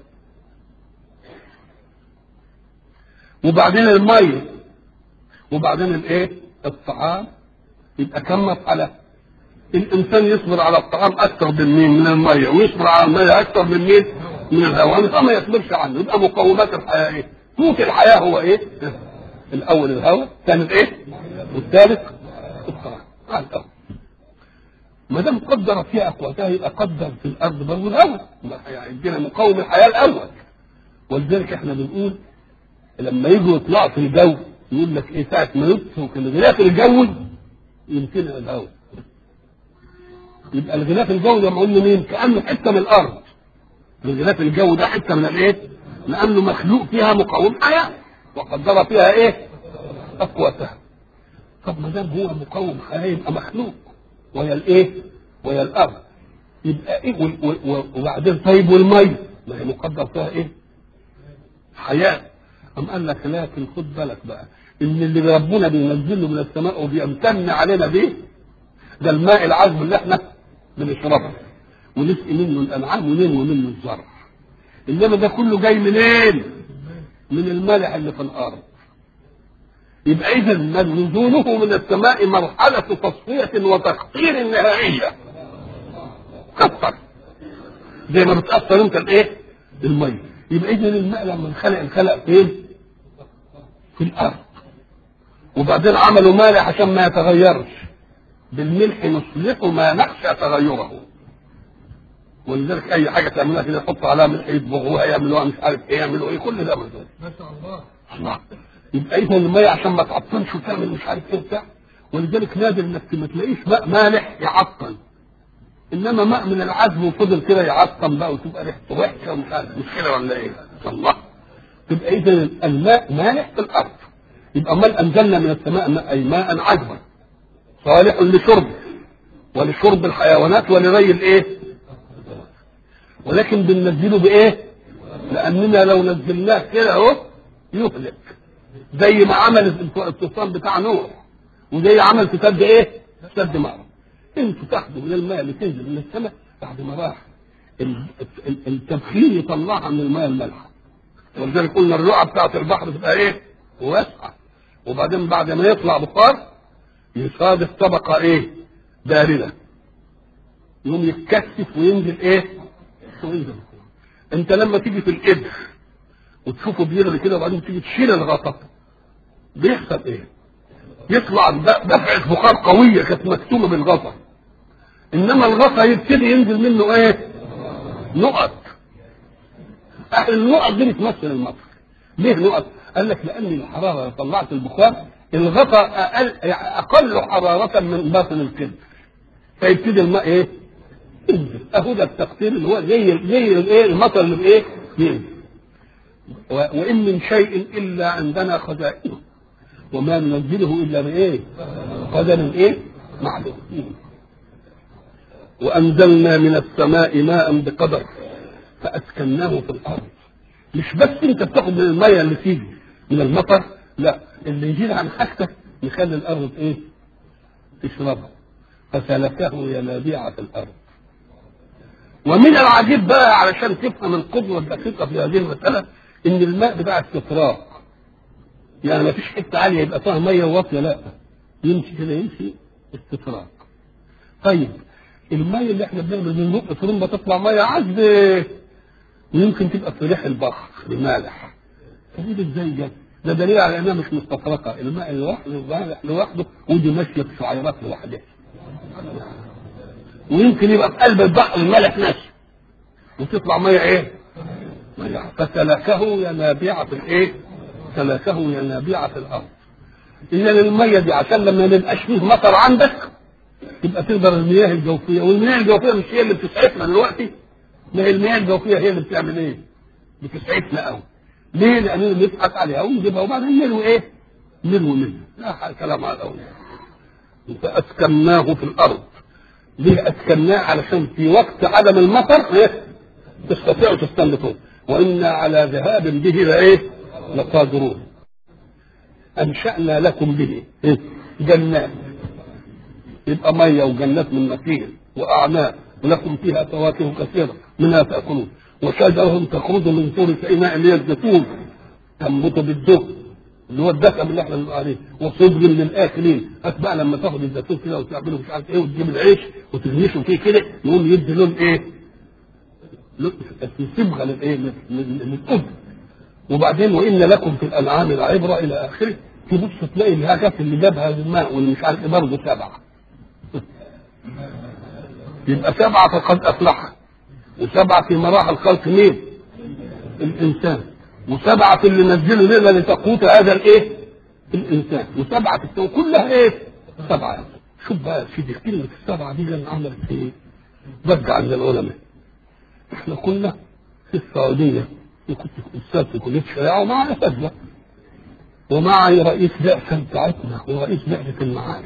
وبعدين المية وبعدين الايه الطعام يبقى كم مسألة الإنسان يصبر على الطعام أكثر من مين من المية ويصبر على المية أكثر من مين من الهواء فما يصبرش عنه يبقى مقومات الحياة إيه قوت الحياة هو إيه الأول الهواء الثاني الإيه والثالث الطعام على الأول ما دام قدر فيها اقواتها يبقى قدر في الارض برضه الاول يدينا مقاوم الحياه الاول ولذلك احنا بنقول لما يجوا يطلعوا في الجو يقول لك ايه ساعه ما يترك الغلاف الجوي يمكنها الهواء يبقى الغلاف الجوي ده معمول منين؟ كانه حته من الارض الغلاف الجوي ده حته من الايه؟ لانه مخلوق فيها مقاوم حياه وقدر فيها ايه؟ اقواتها طب ما دام هو مقاوم حياه يبقى مخلوق وهي الايه؟ وهي الارض يبقى ايه و- و- و- وبعدين طيب والميه ما هي مقدر فيها ايه؟ حياه أم قال لك لكن خد بالك بقى ان اللي ربنا بينزله من السماء وبيمتن علينا بيه ده الماء العذب اللي احنا بنشربه ونسقي منه الانعام وننمو منه الزرع انما ده كله جاي منين؟ من الملح اللي في الارض يبقى اذا نزوله من السماء مرحله تصفيه وتقطير نهائيه كتر زي ما بتاثر انت الايه؟ الميه يبقى اذا الماء لما انخلق انخلق فين؟ في الارض وبعدين عملوا مالح عشان ما يتغيرش بالملح نصلحه ما نخشى تغيره ولذلك اي حاجه تعملها كده يحطوا عليها ملح يصبغوها يعملوها مش عارف ايه يعملوا ايه كل ده مثلا ما شاء الله الله يبقى اذا الميه عشان ما تعطلش وتعمل مش عارف ايه وبتاع ولذلك نادر انك ما تلاقيش ماء مالح يعطل انما ماء من العذب وفضل كده يعطل بقى وتبقى ريحته وحشه ومش عارف مش كده ولا ايه؟ الله تبقى اذا الماء مالح في الارض يبقى امال انزلنا من السماء ماء اي ماء عذبا صالح لشرب ولشرب الحيوانات ولري الايه؟ ولكن بننزله بايه؟ لاننا لو نزلناه كده اهو يهلك زي ما عمل الطوفان بتاع نوح وزي عمل في سد ايه؟ سد مأرب انتوا تاخدوا من الماء اللي تنزل من السماء بعد ما راح ال- ال- التبخير يطلعها من الماء المالحه ولذلك قلنا الرقعه بتاعت البحر تبقى ايه؟ واسعه وبعدين بعد ما يطلع بخار يصادف طبقه ايه؟ بارده يقوم يتكثف وينزل ايه؟ وينزل انت لما تيجي في القدر وتشوفه بيغلي كده وبعدين تيجي تشيل الغطا بيحصل ايه؟ يطلع د- دفعة بخار قوية كانت مكتومة بالغطا انما الغطا يبتدي ينزل منه ايه؟ نقط اهل النقط دي بتمثل المطر ليه نقط؟ قال لك لان الحرارة لو طلعت البخار الغطا اقل اقل حرارة من باطن الكبد فيبتدي الماء ايه؟ ينزل اهو ده التقطير اللي هو زي زي الايه المطر اللي بايه؟ ينزل و- وان من شيء الا عندنا خزائنه وما ننزله الا بايه؟ قدر ايه؟ معلوم وانزلنا من السماء ماء بقدر فاسكناه في الارض مش بس انت بتاخد من الميه اللي تيجي من المطر لا اللي يزيد عن حاجتك يخلي الارض ايه تشربها فسلكه ينابيع في الارض ومن العجيب بقى علشان تفهم القدوه الدقيقه في هذه المساله ان الماء بتاع استطراق يعني ما فيش حته عاليه يبقى فيها ميه واطيه لا يمشي كده يمشي استطراق طيب الميه اللي احنا بنعمل بنبق طول تطلع ميه عذبه ويمكن تبقى في ريح البحر المالح فدي ازاي جت؟ ده دليل على انها مش مستفرقه الماء لوحده مالح لوحده ودي ماشيه في شعيرات لوحدها ويمكن يبقى في قلب البحر المالح نفسه وتطلع ميه ايه؟ ميه فسلكه ينابيع في الايه؟ سلكه ينابيع في الارض اذا الميه دي عشان لما ما يبقاش فيه مطر عندك تبقى تقدر المياه الجوفيه والمياه الجوفيه مش هي اللي بتسعفنا دلوقتي ما هي المياه الجوفيه هي اللي بتعمل ايه؟ بتسعفنا قوي ليه؟ لاننا بنضحك عليها ونجيبها وبعدين نروي ايه؟ نروي منها لا كلام على الاول فاسكناه في الارض ليه اسكناه علشان في وقت عدم المطر ايه؟ تستطيعوا تستنبطون وانا على ذهاب به لايه؟ لقادرون انشانا لكم به إيه؟ جنات يبقى ميه وجنات من نخيل واعناب ولكم فيها فواكه كثيره منها تاكلون وشجره تخرج من طور سيناء اللي هي الزيتون تنبت بالدهن اللي هو الدسم اللي احنا بنقول عليه وصدر للاكلين اتبع لما تاخد الزيتون كده وتعمله مش عارف ايه وتجيب العيش وتغمشه فيه كده يقوم يدي لون ايه؟ لون في صبغه للايه؟ للأذن وبعدين وان لكم في الانعام العبره الى اخره تبص تلاقي الهجس اللي جابها الماء واللي مش عارف ايه برضه سبعه يبقى سبعه فقد افلح وسبعه في مراحل خلق مين؟ الانسان وسبعه اللي نزلوا لنا لتقوت هذا الايه؟ الانسان وسبعه في السنة كلها ايه؟ سبعه شوف بقى في دي كلمه السبعه دي اللي عملت ايه؟ ضج عند العلماء احنا كنا في السعوديه كنت استاذ في كليه الشريعه ومعنا اساتذه ومعي رئيس بعثه بتاعتنا ورئيس بعثه المعارف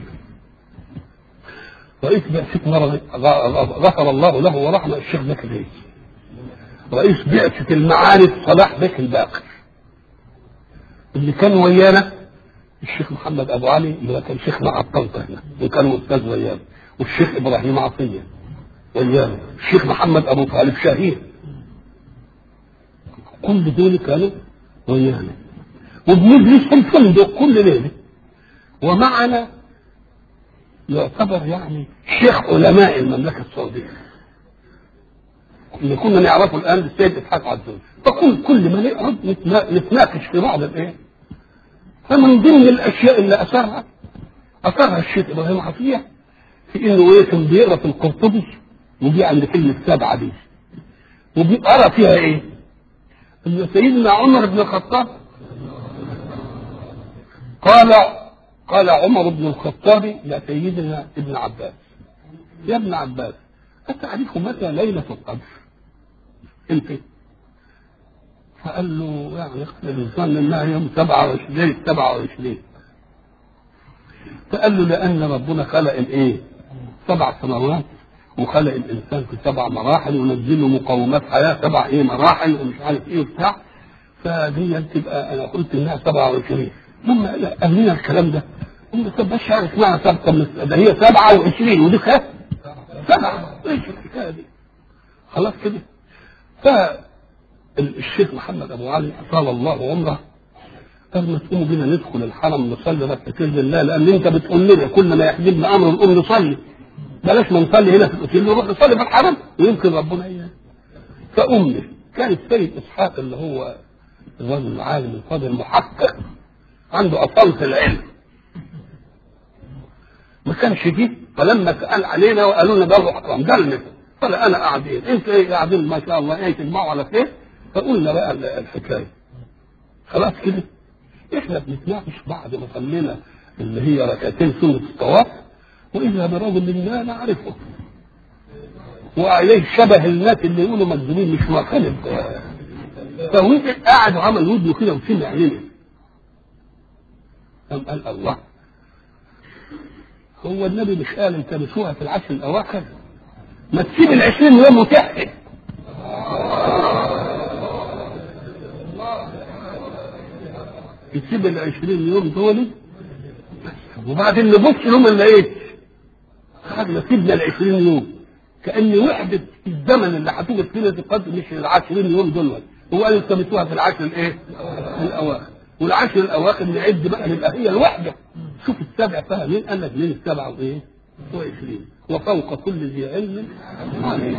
رئيس بعثتنا غفر الله له ورحمه الشيخ بكر رئيس رئيس بعثه المعارف صلاح بك الباقر اللي كان ويانا الشيخ محمد ابو علي اللي كان شيخنا على الطنطا هنا وكان استاذ ويانا والشيخ ابراهيم عطيه ويانا الشيخ محمد ابو طالب شهيد كل دول كانوا ويانا وبنجلس في الفندق كل ليله ومعنا يعتبر يعني شيخ علماء المملكه السعوديه اللي كنا نعرفه الان السيد اسحاق عزوز فكل كل ما نقعد نتناقش في بعض الايه فمن ضمن الاشياء اللي اثرها اثرها الشيخ ابراهيم عطيه في انه ايه كان بيقرا في القرطبي ودي عند كلمه سبعه دي وبيقرا فيها ايه؟ ان سيدنا عمر بن الخطاب قال قال عمر بن الخطاب لسيدنا ابن عباس يا ابن عباس أتعرف متى ليلة القدر؟ انت فقال له يعني الإنسان انها يوم 27 27 فقال له لأن ربنا خلق الإيه؟ سبع سماوات وخلق الإنسان في سبع مراحل ونزل له مقومات حياة سبع إيه مراحل ومش عارف إيه وبتاع فدي تبقى أنا قلت إنها 27 لما قال لنا الكلام ده قلنا طب مش عارف معنى سبقة ده هي 27 ودي كام؟ سبعة ايش الحكاية دي؟ خلاص كده فالشيخ محمد ابو علي اطال الله عمره قال ما تقوموا بينا ندخل الحرم نصلي ركعتين لله لان انت بتقول لنا كل ما يحجبنا امر نقوم نصلي بلاش ما نصلي هنا في الاوتيل نروح نصلي في الحرم ويمكن ربنا اياه فامي كان السيد اسحاق اللي هو الرجل العالم الفاضل المحقق عنده اصالة العلم ما كانش جه فلما سال علينا وقالوا لنا ده حرام ده المثل قال انا قاعدين انتوا ايه قاعدين ما شاء الله ايه تجمعوا على خير فقلنا بقى الحكايه خلاص كده احنا بنتناقش بعد ما صلينا اللي هي ركعتين سنه الطواف واذا برجل لا نعرفه وعليه شبه الناس اللي يقولوا مجنونين مش مخالف فوقف قاعد وعمل ودنه كده وسمع لنا قام قال الله هو النبي مش قال التمسوها في العشر الاواخر ما تسيب العشرين يوم وتحكي تسيب العشرين يوم دول وبعدين نبص لهم اللي ايه خدنا سيبنا ال 20 يوم كان وحده الزمن اللي هتوجد فينا القدر مش ال 20 يوم دول هو قال التمسوها في العشر الايه؟ الاواخر والعشر الاواخر نعد بقى نبقى هي الوحده شوف السبع فيها مين قال لك مين السبعه وايه؟ وعشرين وفوق كل ذي علم عليم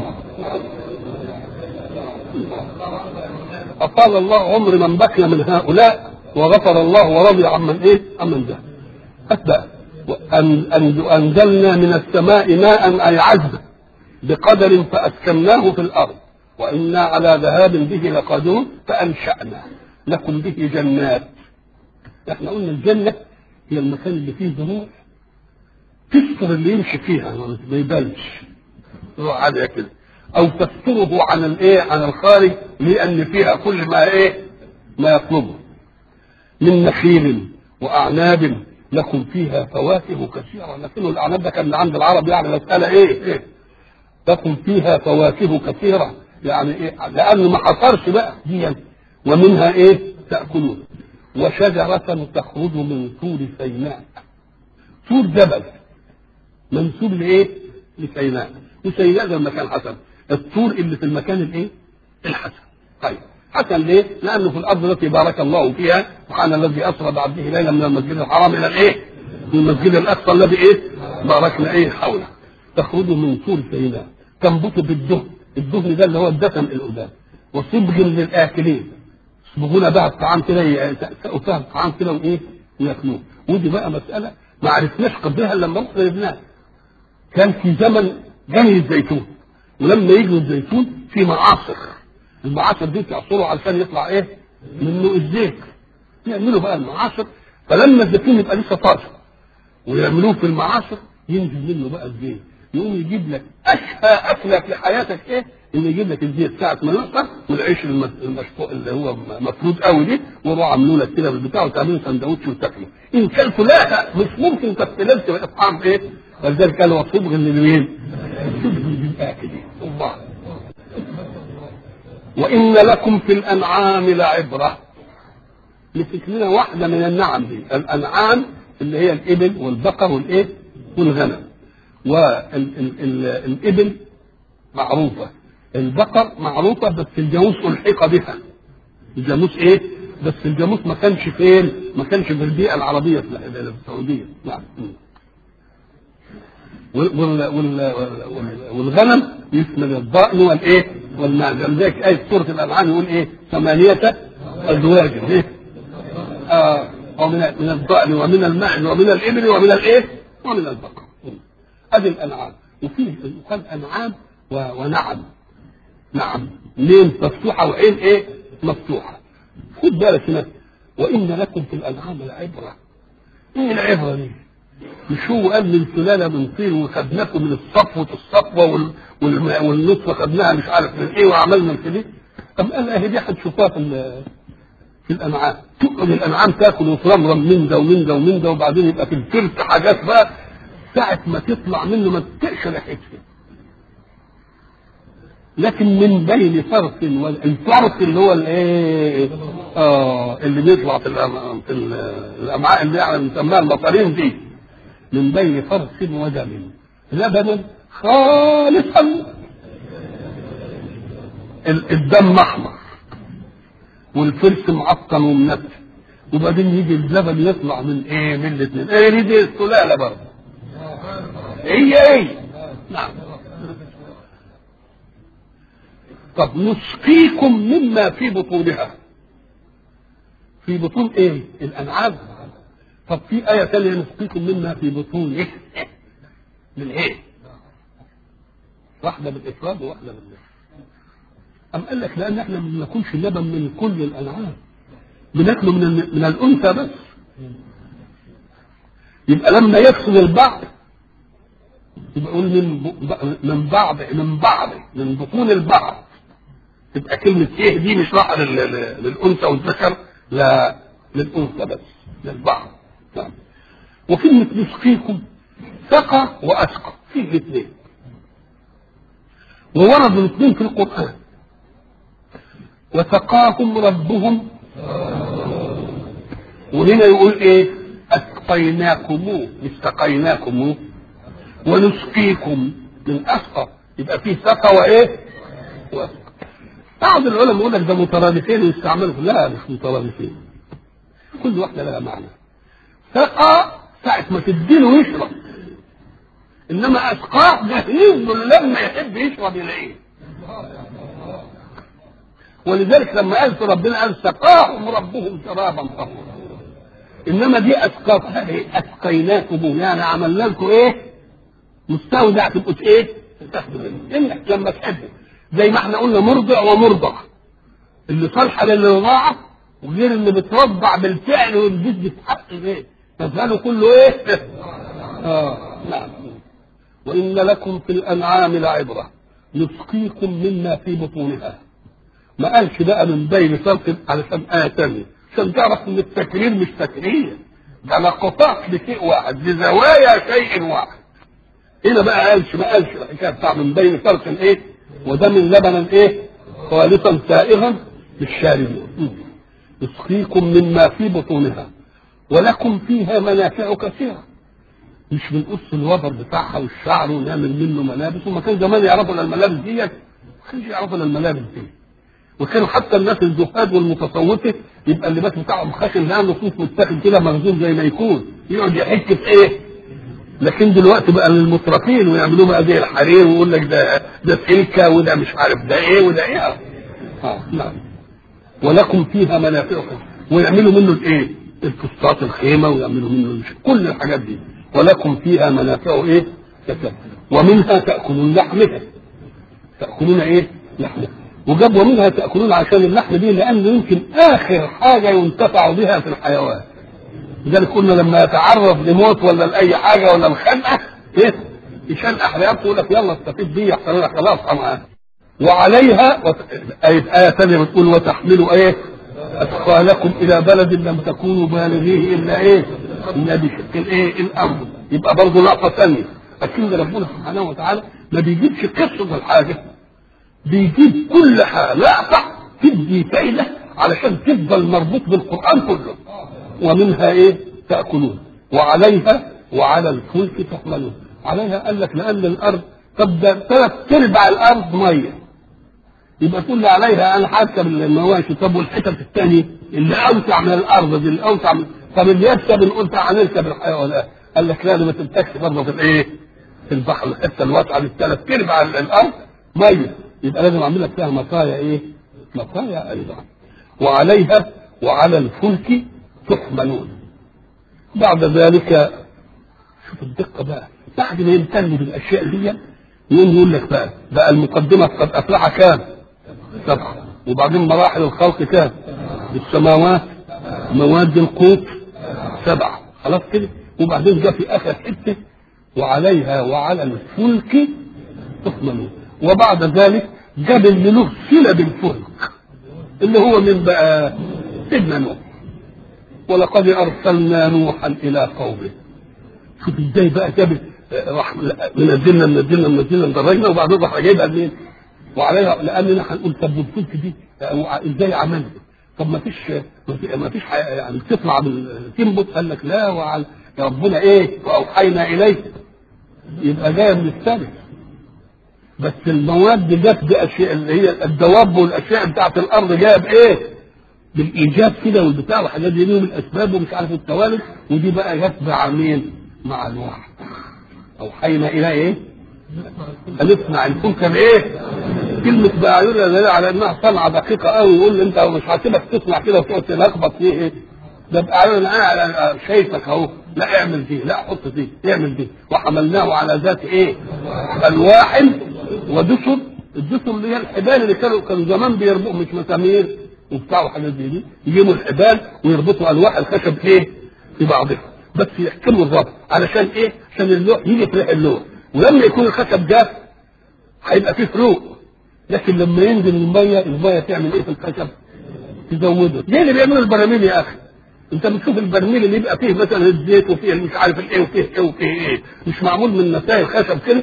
أطال الله عمر من بقي من هؤلاء وغفر الله ورضي عمن إيه؟ عمن ذهب أتبع وأن أن أنزلنا من السماء ماء أي عذبا بقدر فأسكناه في الأرض وإنا على ذهاب به لقادرون فأنشأنا لكم به جنات احنا قلنا الجنة هي المكان اللي فيه زروع تستر اللي يمشي فيها ما يبانش روح عادية كده او تستره عن الايه عن الخارج لان فيها كل ما ايه ما يطلبه من نخيل واعناب لكم فيها فواكه كثيره لكن الاعناب ده كان عند العرب يعني مساله ايه, إيه؟ لكم فيها فواكه كثيره يعني ايه لانه ما حصرش بقى دي ومنها ايه تاكلون وشجره تخرج من طور سيناء طور جبل منسوب لايه؟ لسيناء وسيناء ده مكان حسن الطور اللي في المكان الايه؟ الحسن طيب حسن ليه؟ لانه في الارض التي بارك الله فيها سبحان الذي اسرى بعبده ليلا من المسجد الحرام الى الايه؟ من المسجد الاقصى الذي ايه؟ باركنا ايه حوله تخرج من طور سيناء تنبت بالدهن الدهن ده اللي هو الدسم القدام وصبغ للاكلين يصبغون بقى الطعام كده يسقوا فيها الطعام كده وايه؟ وياكلوه ودي بقى مساله ما عرفناش قبلها لما رحنا لبنان كان في زمن جني الزيتون ولما يجوا الزيتون في معاصر المعاصر دي تعصروا علشان يطلع ايه منه الزيت يعملوا بقى المعاصر فلما الزيتون يبقى لسه طازه ويعملوه في المعاصر ينزل منه بقى الزيت يقوم يجيب لك اشهى اكله في حياتك ايه ان يجيب لك الزيت ساعه ما يقطع والعيش المشفوق اللي هو مفروض قوي دي ويروح عاملوا لك كده بالبتاع وتعملوا سندوتش وتاكله ان كلته لا مش ممكن تستلمت تبقى طعم ايه ولذلك قال وصبغ لمين؟ صبغ للاكلين الله وان لكم في الانعام لعبره مسك لنا واحده من النعم دي الانعام اللي هي الابل والبقر والايه؟ والغنم والابل معروفه البقر معروفه بس الجاموس الحق بها الجاموس ايه؟ بس الجاموس ما كانش فين؟ ما كانش في البيئه العربيه في السعوديه نعم والغنم يشمل الضأن والايه؟ والمعز ولذلك آية سورة الأنعام يقول إيه؟ ثمانية أزواج إيه؟ آه ومن من الضأن ومن المعز ومن الإبل ومن الإيه؟ ومن البقر. أدي الأنعام وفيه يقال أنعام ونعم. نعم لين مفتوحة وعين إيه؟ مفتوحة. خد بالك هنا وإن لكم في الأنعام لعبرة. إيه العبرة دي؟ مش هو قال من سلاله من طين وخدناكم من الصفوه الصفوه والنطفه خدناها مش عارف من ايه وعملنا في دي طب قال اهي دي هتشوفوها في في الانعام تقعد الانعام تاكل وترمرم من ده ومن ده ومن ده وبعدين يبقى في الفرس حاجات بقى ساعة ما تطلع منه ما تطقش ريحتها لكن من بين فرس الفرس اللي هو الايه اه اللي بيطلع في الامعاء اللي احنا بنسميها المصارين دي من بين فرس ودم لبنا خالصا الدم احمر والفرس معقم ومنتف وبعدين يجي اللبن يطلع من ايه من الاثنين ايه دي السلاله برضه هي ايه نعم طب نسقيكم مما في بطونها في بطون ايه الانعام طب في آية ثانية نسقيكم مما في بطون إيه؟ من إيه؟ واحدة بالإفراد وواحدة بالنسبة. أم قال لك لأن إحنا ما بناكلش اللبن من كل الأنعام. بناكله من من الأنثى بس. يبقى لما يفصل البعض يبقى يقول من من بعض من بعض من بطون البعض. تبقى كلمة إيه دي مش راحة للأنثى والذكر لا للأنثى بس للبعض. نعم. وكلمة نسقيكم سقى وأسقى في الاثنين وورد الاثنين في القرآن وسقاهم ربهم وهنا يقول ايه واسقيناكموه استقيناكموه ونسقيكم من اسقى يبقى فيه سقى وايه؟ واسقى بعض العلماء يقول لك ده مترادفين ويستعملوا لا مش مترادفين كل واحده لها معنى سقى ساعة ما تديله يشرب انما اسقاه جهز له لما يحب يشرب يلاقيه ولذلك لما قال في ربنا قال سقاهم ربهم شرابا طهورا انما دي اسقاكم اسقيناكم يعني عملنا لكم ايه مستودع تبقوا ايه تاخدوا منه انك لما تحبوا زي ما احنا قلنا مرضع ومرضع اللي صالحه للرضاعه وغير اللي بترضع بالفعل والجد بتحقق ايه مفعله كله ايه اه نعم وان لكم في الانعام لعبره نسقيكم مما في بطونها ما قالش بقى من بين فرق علشان آية تانية عشان تعرف ان التكرير مش تكرير ده لقطات لشيء واحد لزوايا شيء واحد هنا بقى قالش ما قالش الحكايه بتاع من بين فرق ايه وده من لبنا ايه خالصا سائغا للشاربين نسقيكم مما في بطونها ولكم فيها منافع كثيره مش بنقص الوبر بتاعها والشعر ونعمل منه ملابس وما كان زمان يعرفوا الملابس ديت ما كانش يعرفوا الملابس دي وكانوا حتى الناس الزهاد والمتصوفه يبقى اللباس بتاعهم خشن لانه صوف متاخد كده مخزون زي ما يكون يقعد يحك في ايه لكن دلوقتي بقى للمترفين ويعملوا بقى زي الحرير ويقول لك ده ده سلكه وده مش عارف ده ايه وده ايه اه نعم ولكم فيها منافع ويعملوا منه الايه؟ الفسطاط الخيمه ويعملوا منه كل الحاجات دي ولكم فيها منافع ايه؟ كثيرة ومنها تاكلون لحمها تاكلون ايه؟ لحمها وجاب ومنها تاكلون عشان اللحم دي لانه يمكن اخر حاجه ينتفع بها في الحيوان لذلك قلنا لما يتعرض لموت ولا لاي حاجه ولا الخنقه ايه يشنقح رقبته يقول لك يلا استفيد بيه يحصل لك خلاص معاه وعليها وت... آية, آية ثانية بتقول وتحملوا ايه أثقالكم إلى بلد لم تكونوا بالغيه إلا إيه؟ إلا بشق الإيه؟ الأرض يبقى برضه لقطة ثانية لكن ربنا سبحانه وتعالى ما بيجيبش قصة الحاجة بيجيب كل حاجة لقطة تدي فايدة علشان تفضل مربوط بالقرآن كله ومنها إيه؟ تأكلون وعليها وعلى الفلك تحملون عليها قال لك لأن الأرض تبدا ثلاث ارباع الارض ميه يبقى تقول لي عليها انا هركب المواشي طب والحتت الثانيه اللي اوسع من الارض دي اللي اوسع من طب اللي يكسب ان قلت هنركب الحيوانات قال لك لا ما تمتكش برضه في الايه؟ في البحر الحته الواسعه دي ثلاث ارباع الارض ميه يبقى لازم اعمل لك فيها مطايا ايه؟ مطايا ايضا وعليها وعلى الفلك تحملون بعد ذلك شوف الدقه بقى بعد ما يمتن بالاشياء دي يقوم يقول لك بقى بقى المقدمة قد أفلح كام؟ سبعة وبعدين مراحل الخلق كام؟ السماوات مواد القوت سبعة خلاص كده وبعدين جاء في آخر حتة وعليها وعلى الفلك تحملون وبعد ذلك جاب اللي له صلة بالفلك اللي هو من بقى سيدنا نوح ولقد أرسلنا نوحا إلى قومه شوف ازاي بقى جاب راح منزلنا منزلنا منزلنا درجنا وبعدين راح جايبها منين؟ وعليها لاننا هنقول طب والفلك دي ازاي عملت؟ طب ما فيش ما فيش يعني تطلع من تنبت قال لك لا وعلى ربنا ايه؟ واوحينا اليك يبقى جايه من السماء بس المواد جت باشياء اللي هي الدواب والاشياء بتاعت الارض جايه بايه؟ بالايجاب كده والبتاع والحاجات دي ليهم الاسباب ومش عارف التوالد ودي بقى جت مع مين؟ مع الوحي اوحينا الى ايه؟ ان اصنع الفلك بايه؟ كلمة بأعيننا دليل على انها صنعة دقيقة قوي يقول لي انت مش هسيبك تصنع كده وتقعد تلخبط فيه ايه؟ ده بأعيننا انا شايفك اهو لا اعمل دي لا حط دي اعمل دي وحملناه على ذات ايه؟ الواح ودسر الدسر اللي هي الحبال اللي كانوا كانوا زمان بيربطوا مش مسامير وبتاع وحاجات زي دي يجيبوا الحبال ويربطوا الواح الخشب ايه؟ في بعضها بس يحكموا الربط علشان ايه؟ عشان اللوح يجي في ريح اللوح ولما يكون الخشب جاف هيبقى فيه فروق لكن لما ينزل الميه الميه تعمل ايه في الخشب؟ تزوده زي اللي بيعملوا البراميل يا اخي انت بتشوف البرميل اللي يبقى فيه مثلا الزيت وفيه مش عارف ايه وفيه ايه وفيه ايه مش معمول من نسائل خشب كده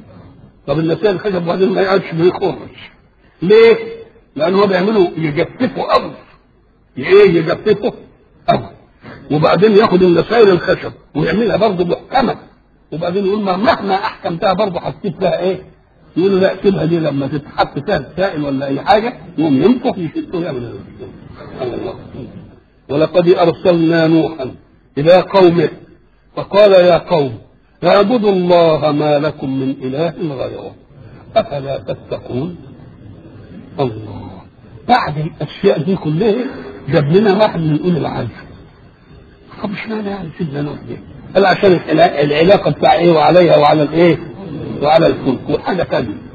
طب النسائل الخشب وبعدين ما يقعدش ما يخرش ليه؟ لان هو بيعملوا يجففوا قوي ايه يجففوا قوي وبعدين ياخد النسائل الخشب ويعملها برضه محكمه وبعدين يقول ما مهما احكمتها برضه حطيت فيها ايه؟ يقول له لا اكتبها دي لما تتحط فيها السائل ولا اي حاجه يقوم ينفخ يشد ويعمل الله ولقد ارسلنا نوحا الى قومه فقال يا قوم اعبدوا الله ما لكم من اله غيره افلا تتقون الله بعد الاشياء دي كلها جاب لنا واحد من اولي العزم طب اشمعنى يعني سيدنا نوح دي؟ قال عشان العلاقه بتاع ايه وعليها وعلى الايه؟ وعلى الفلك وحاجه ثانيه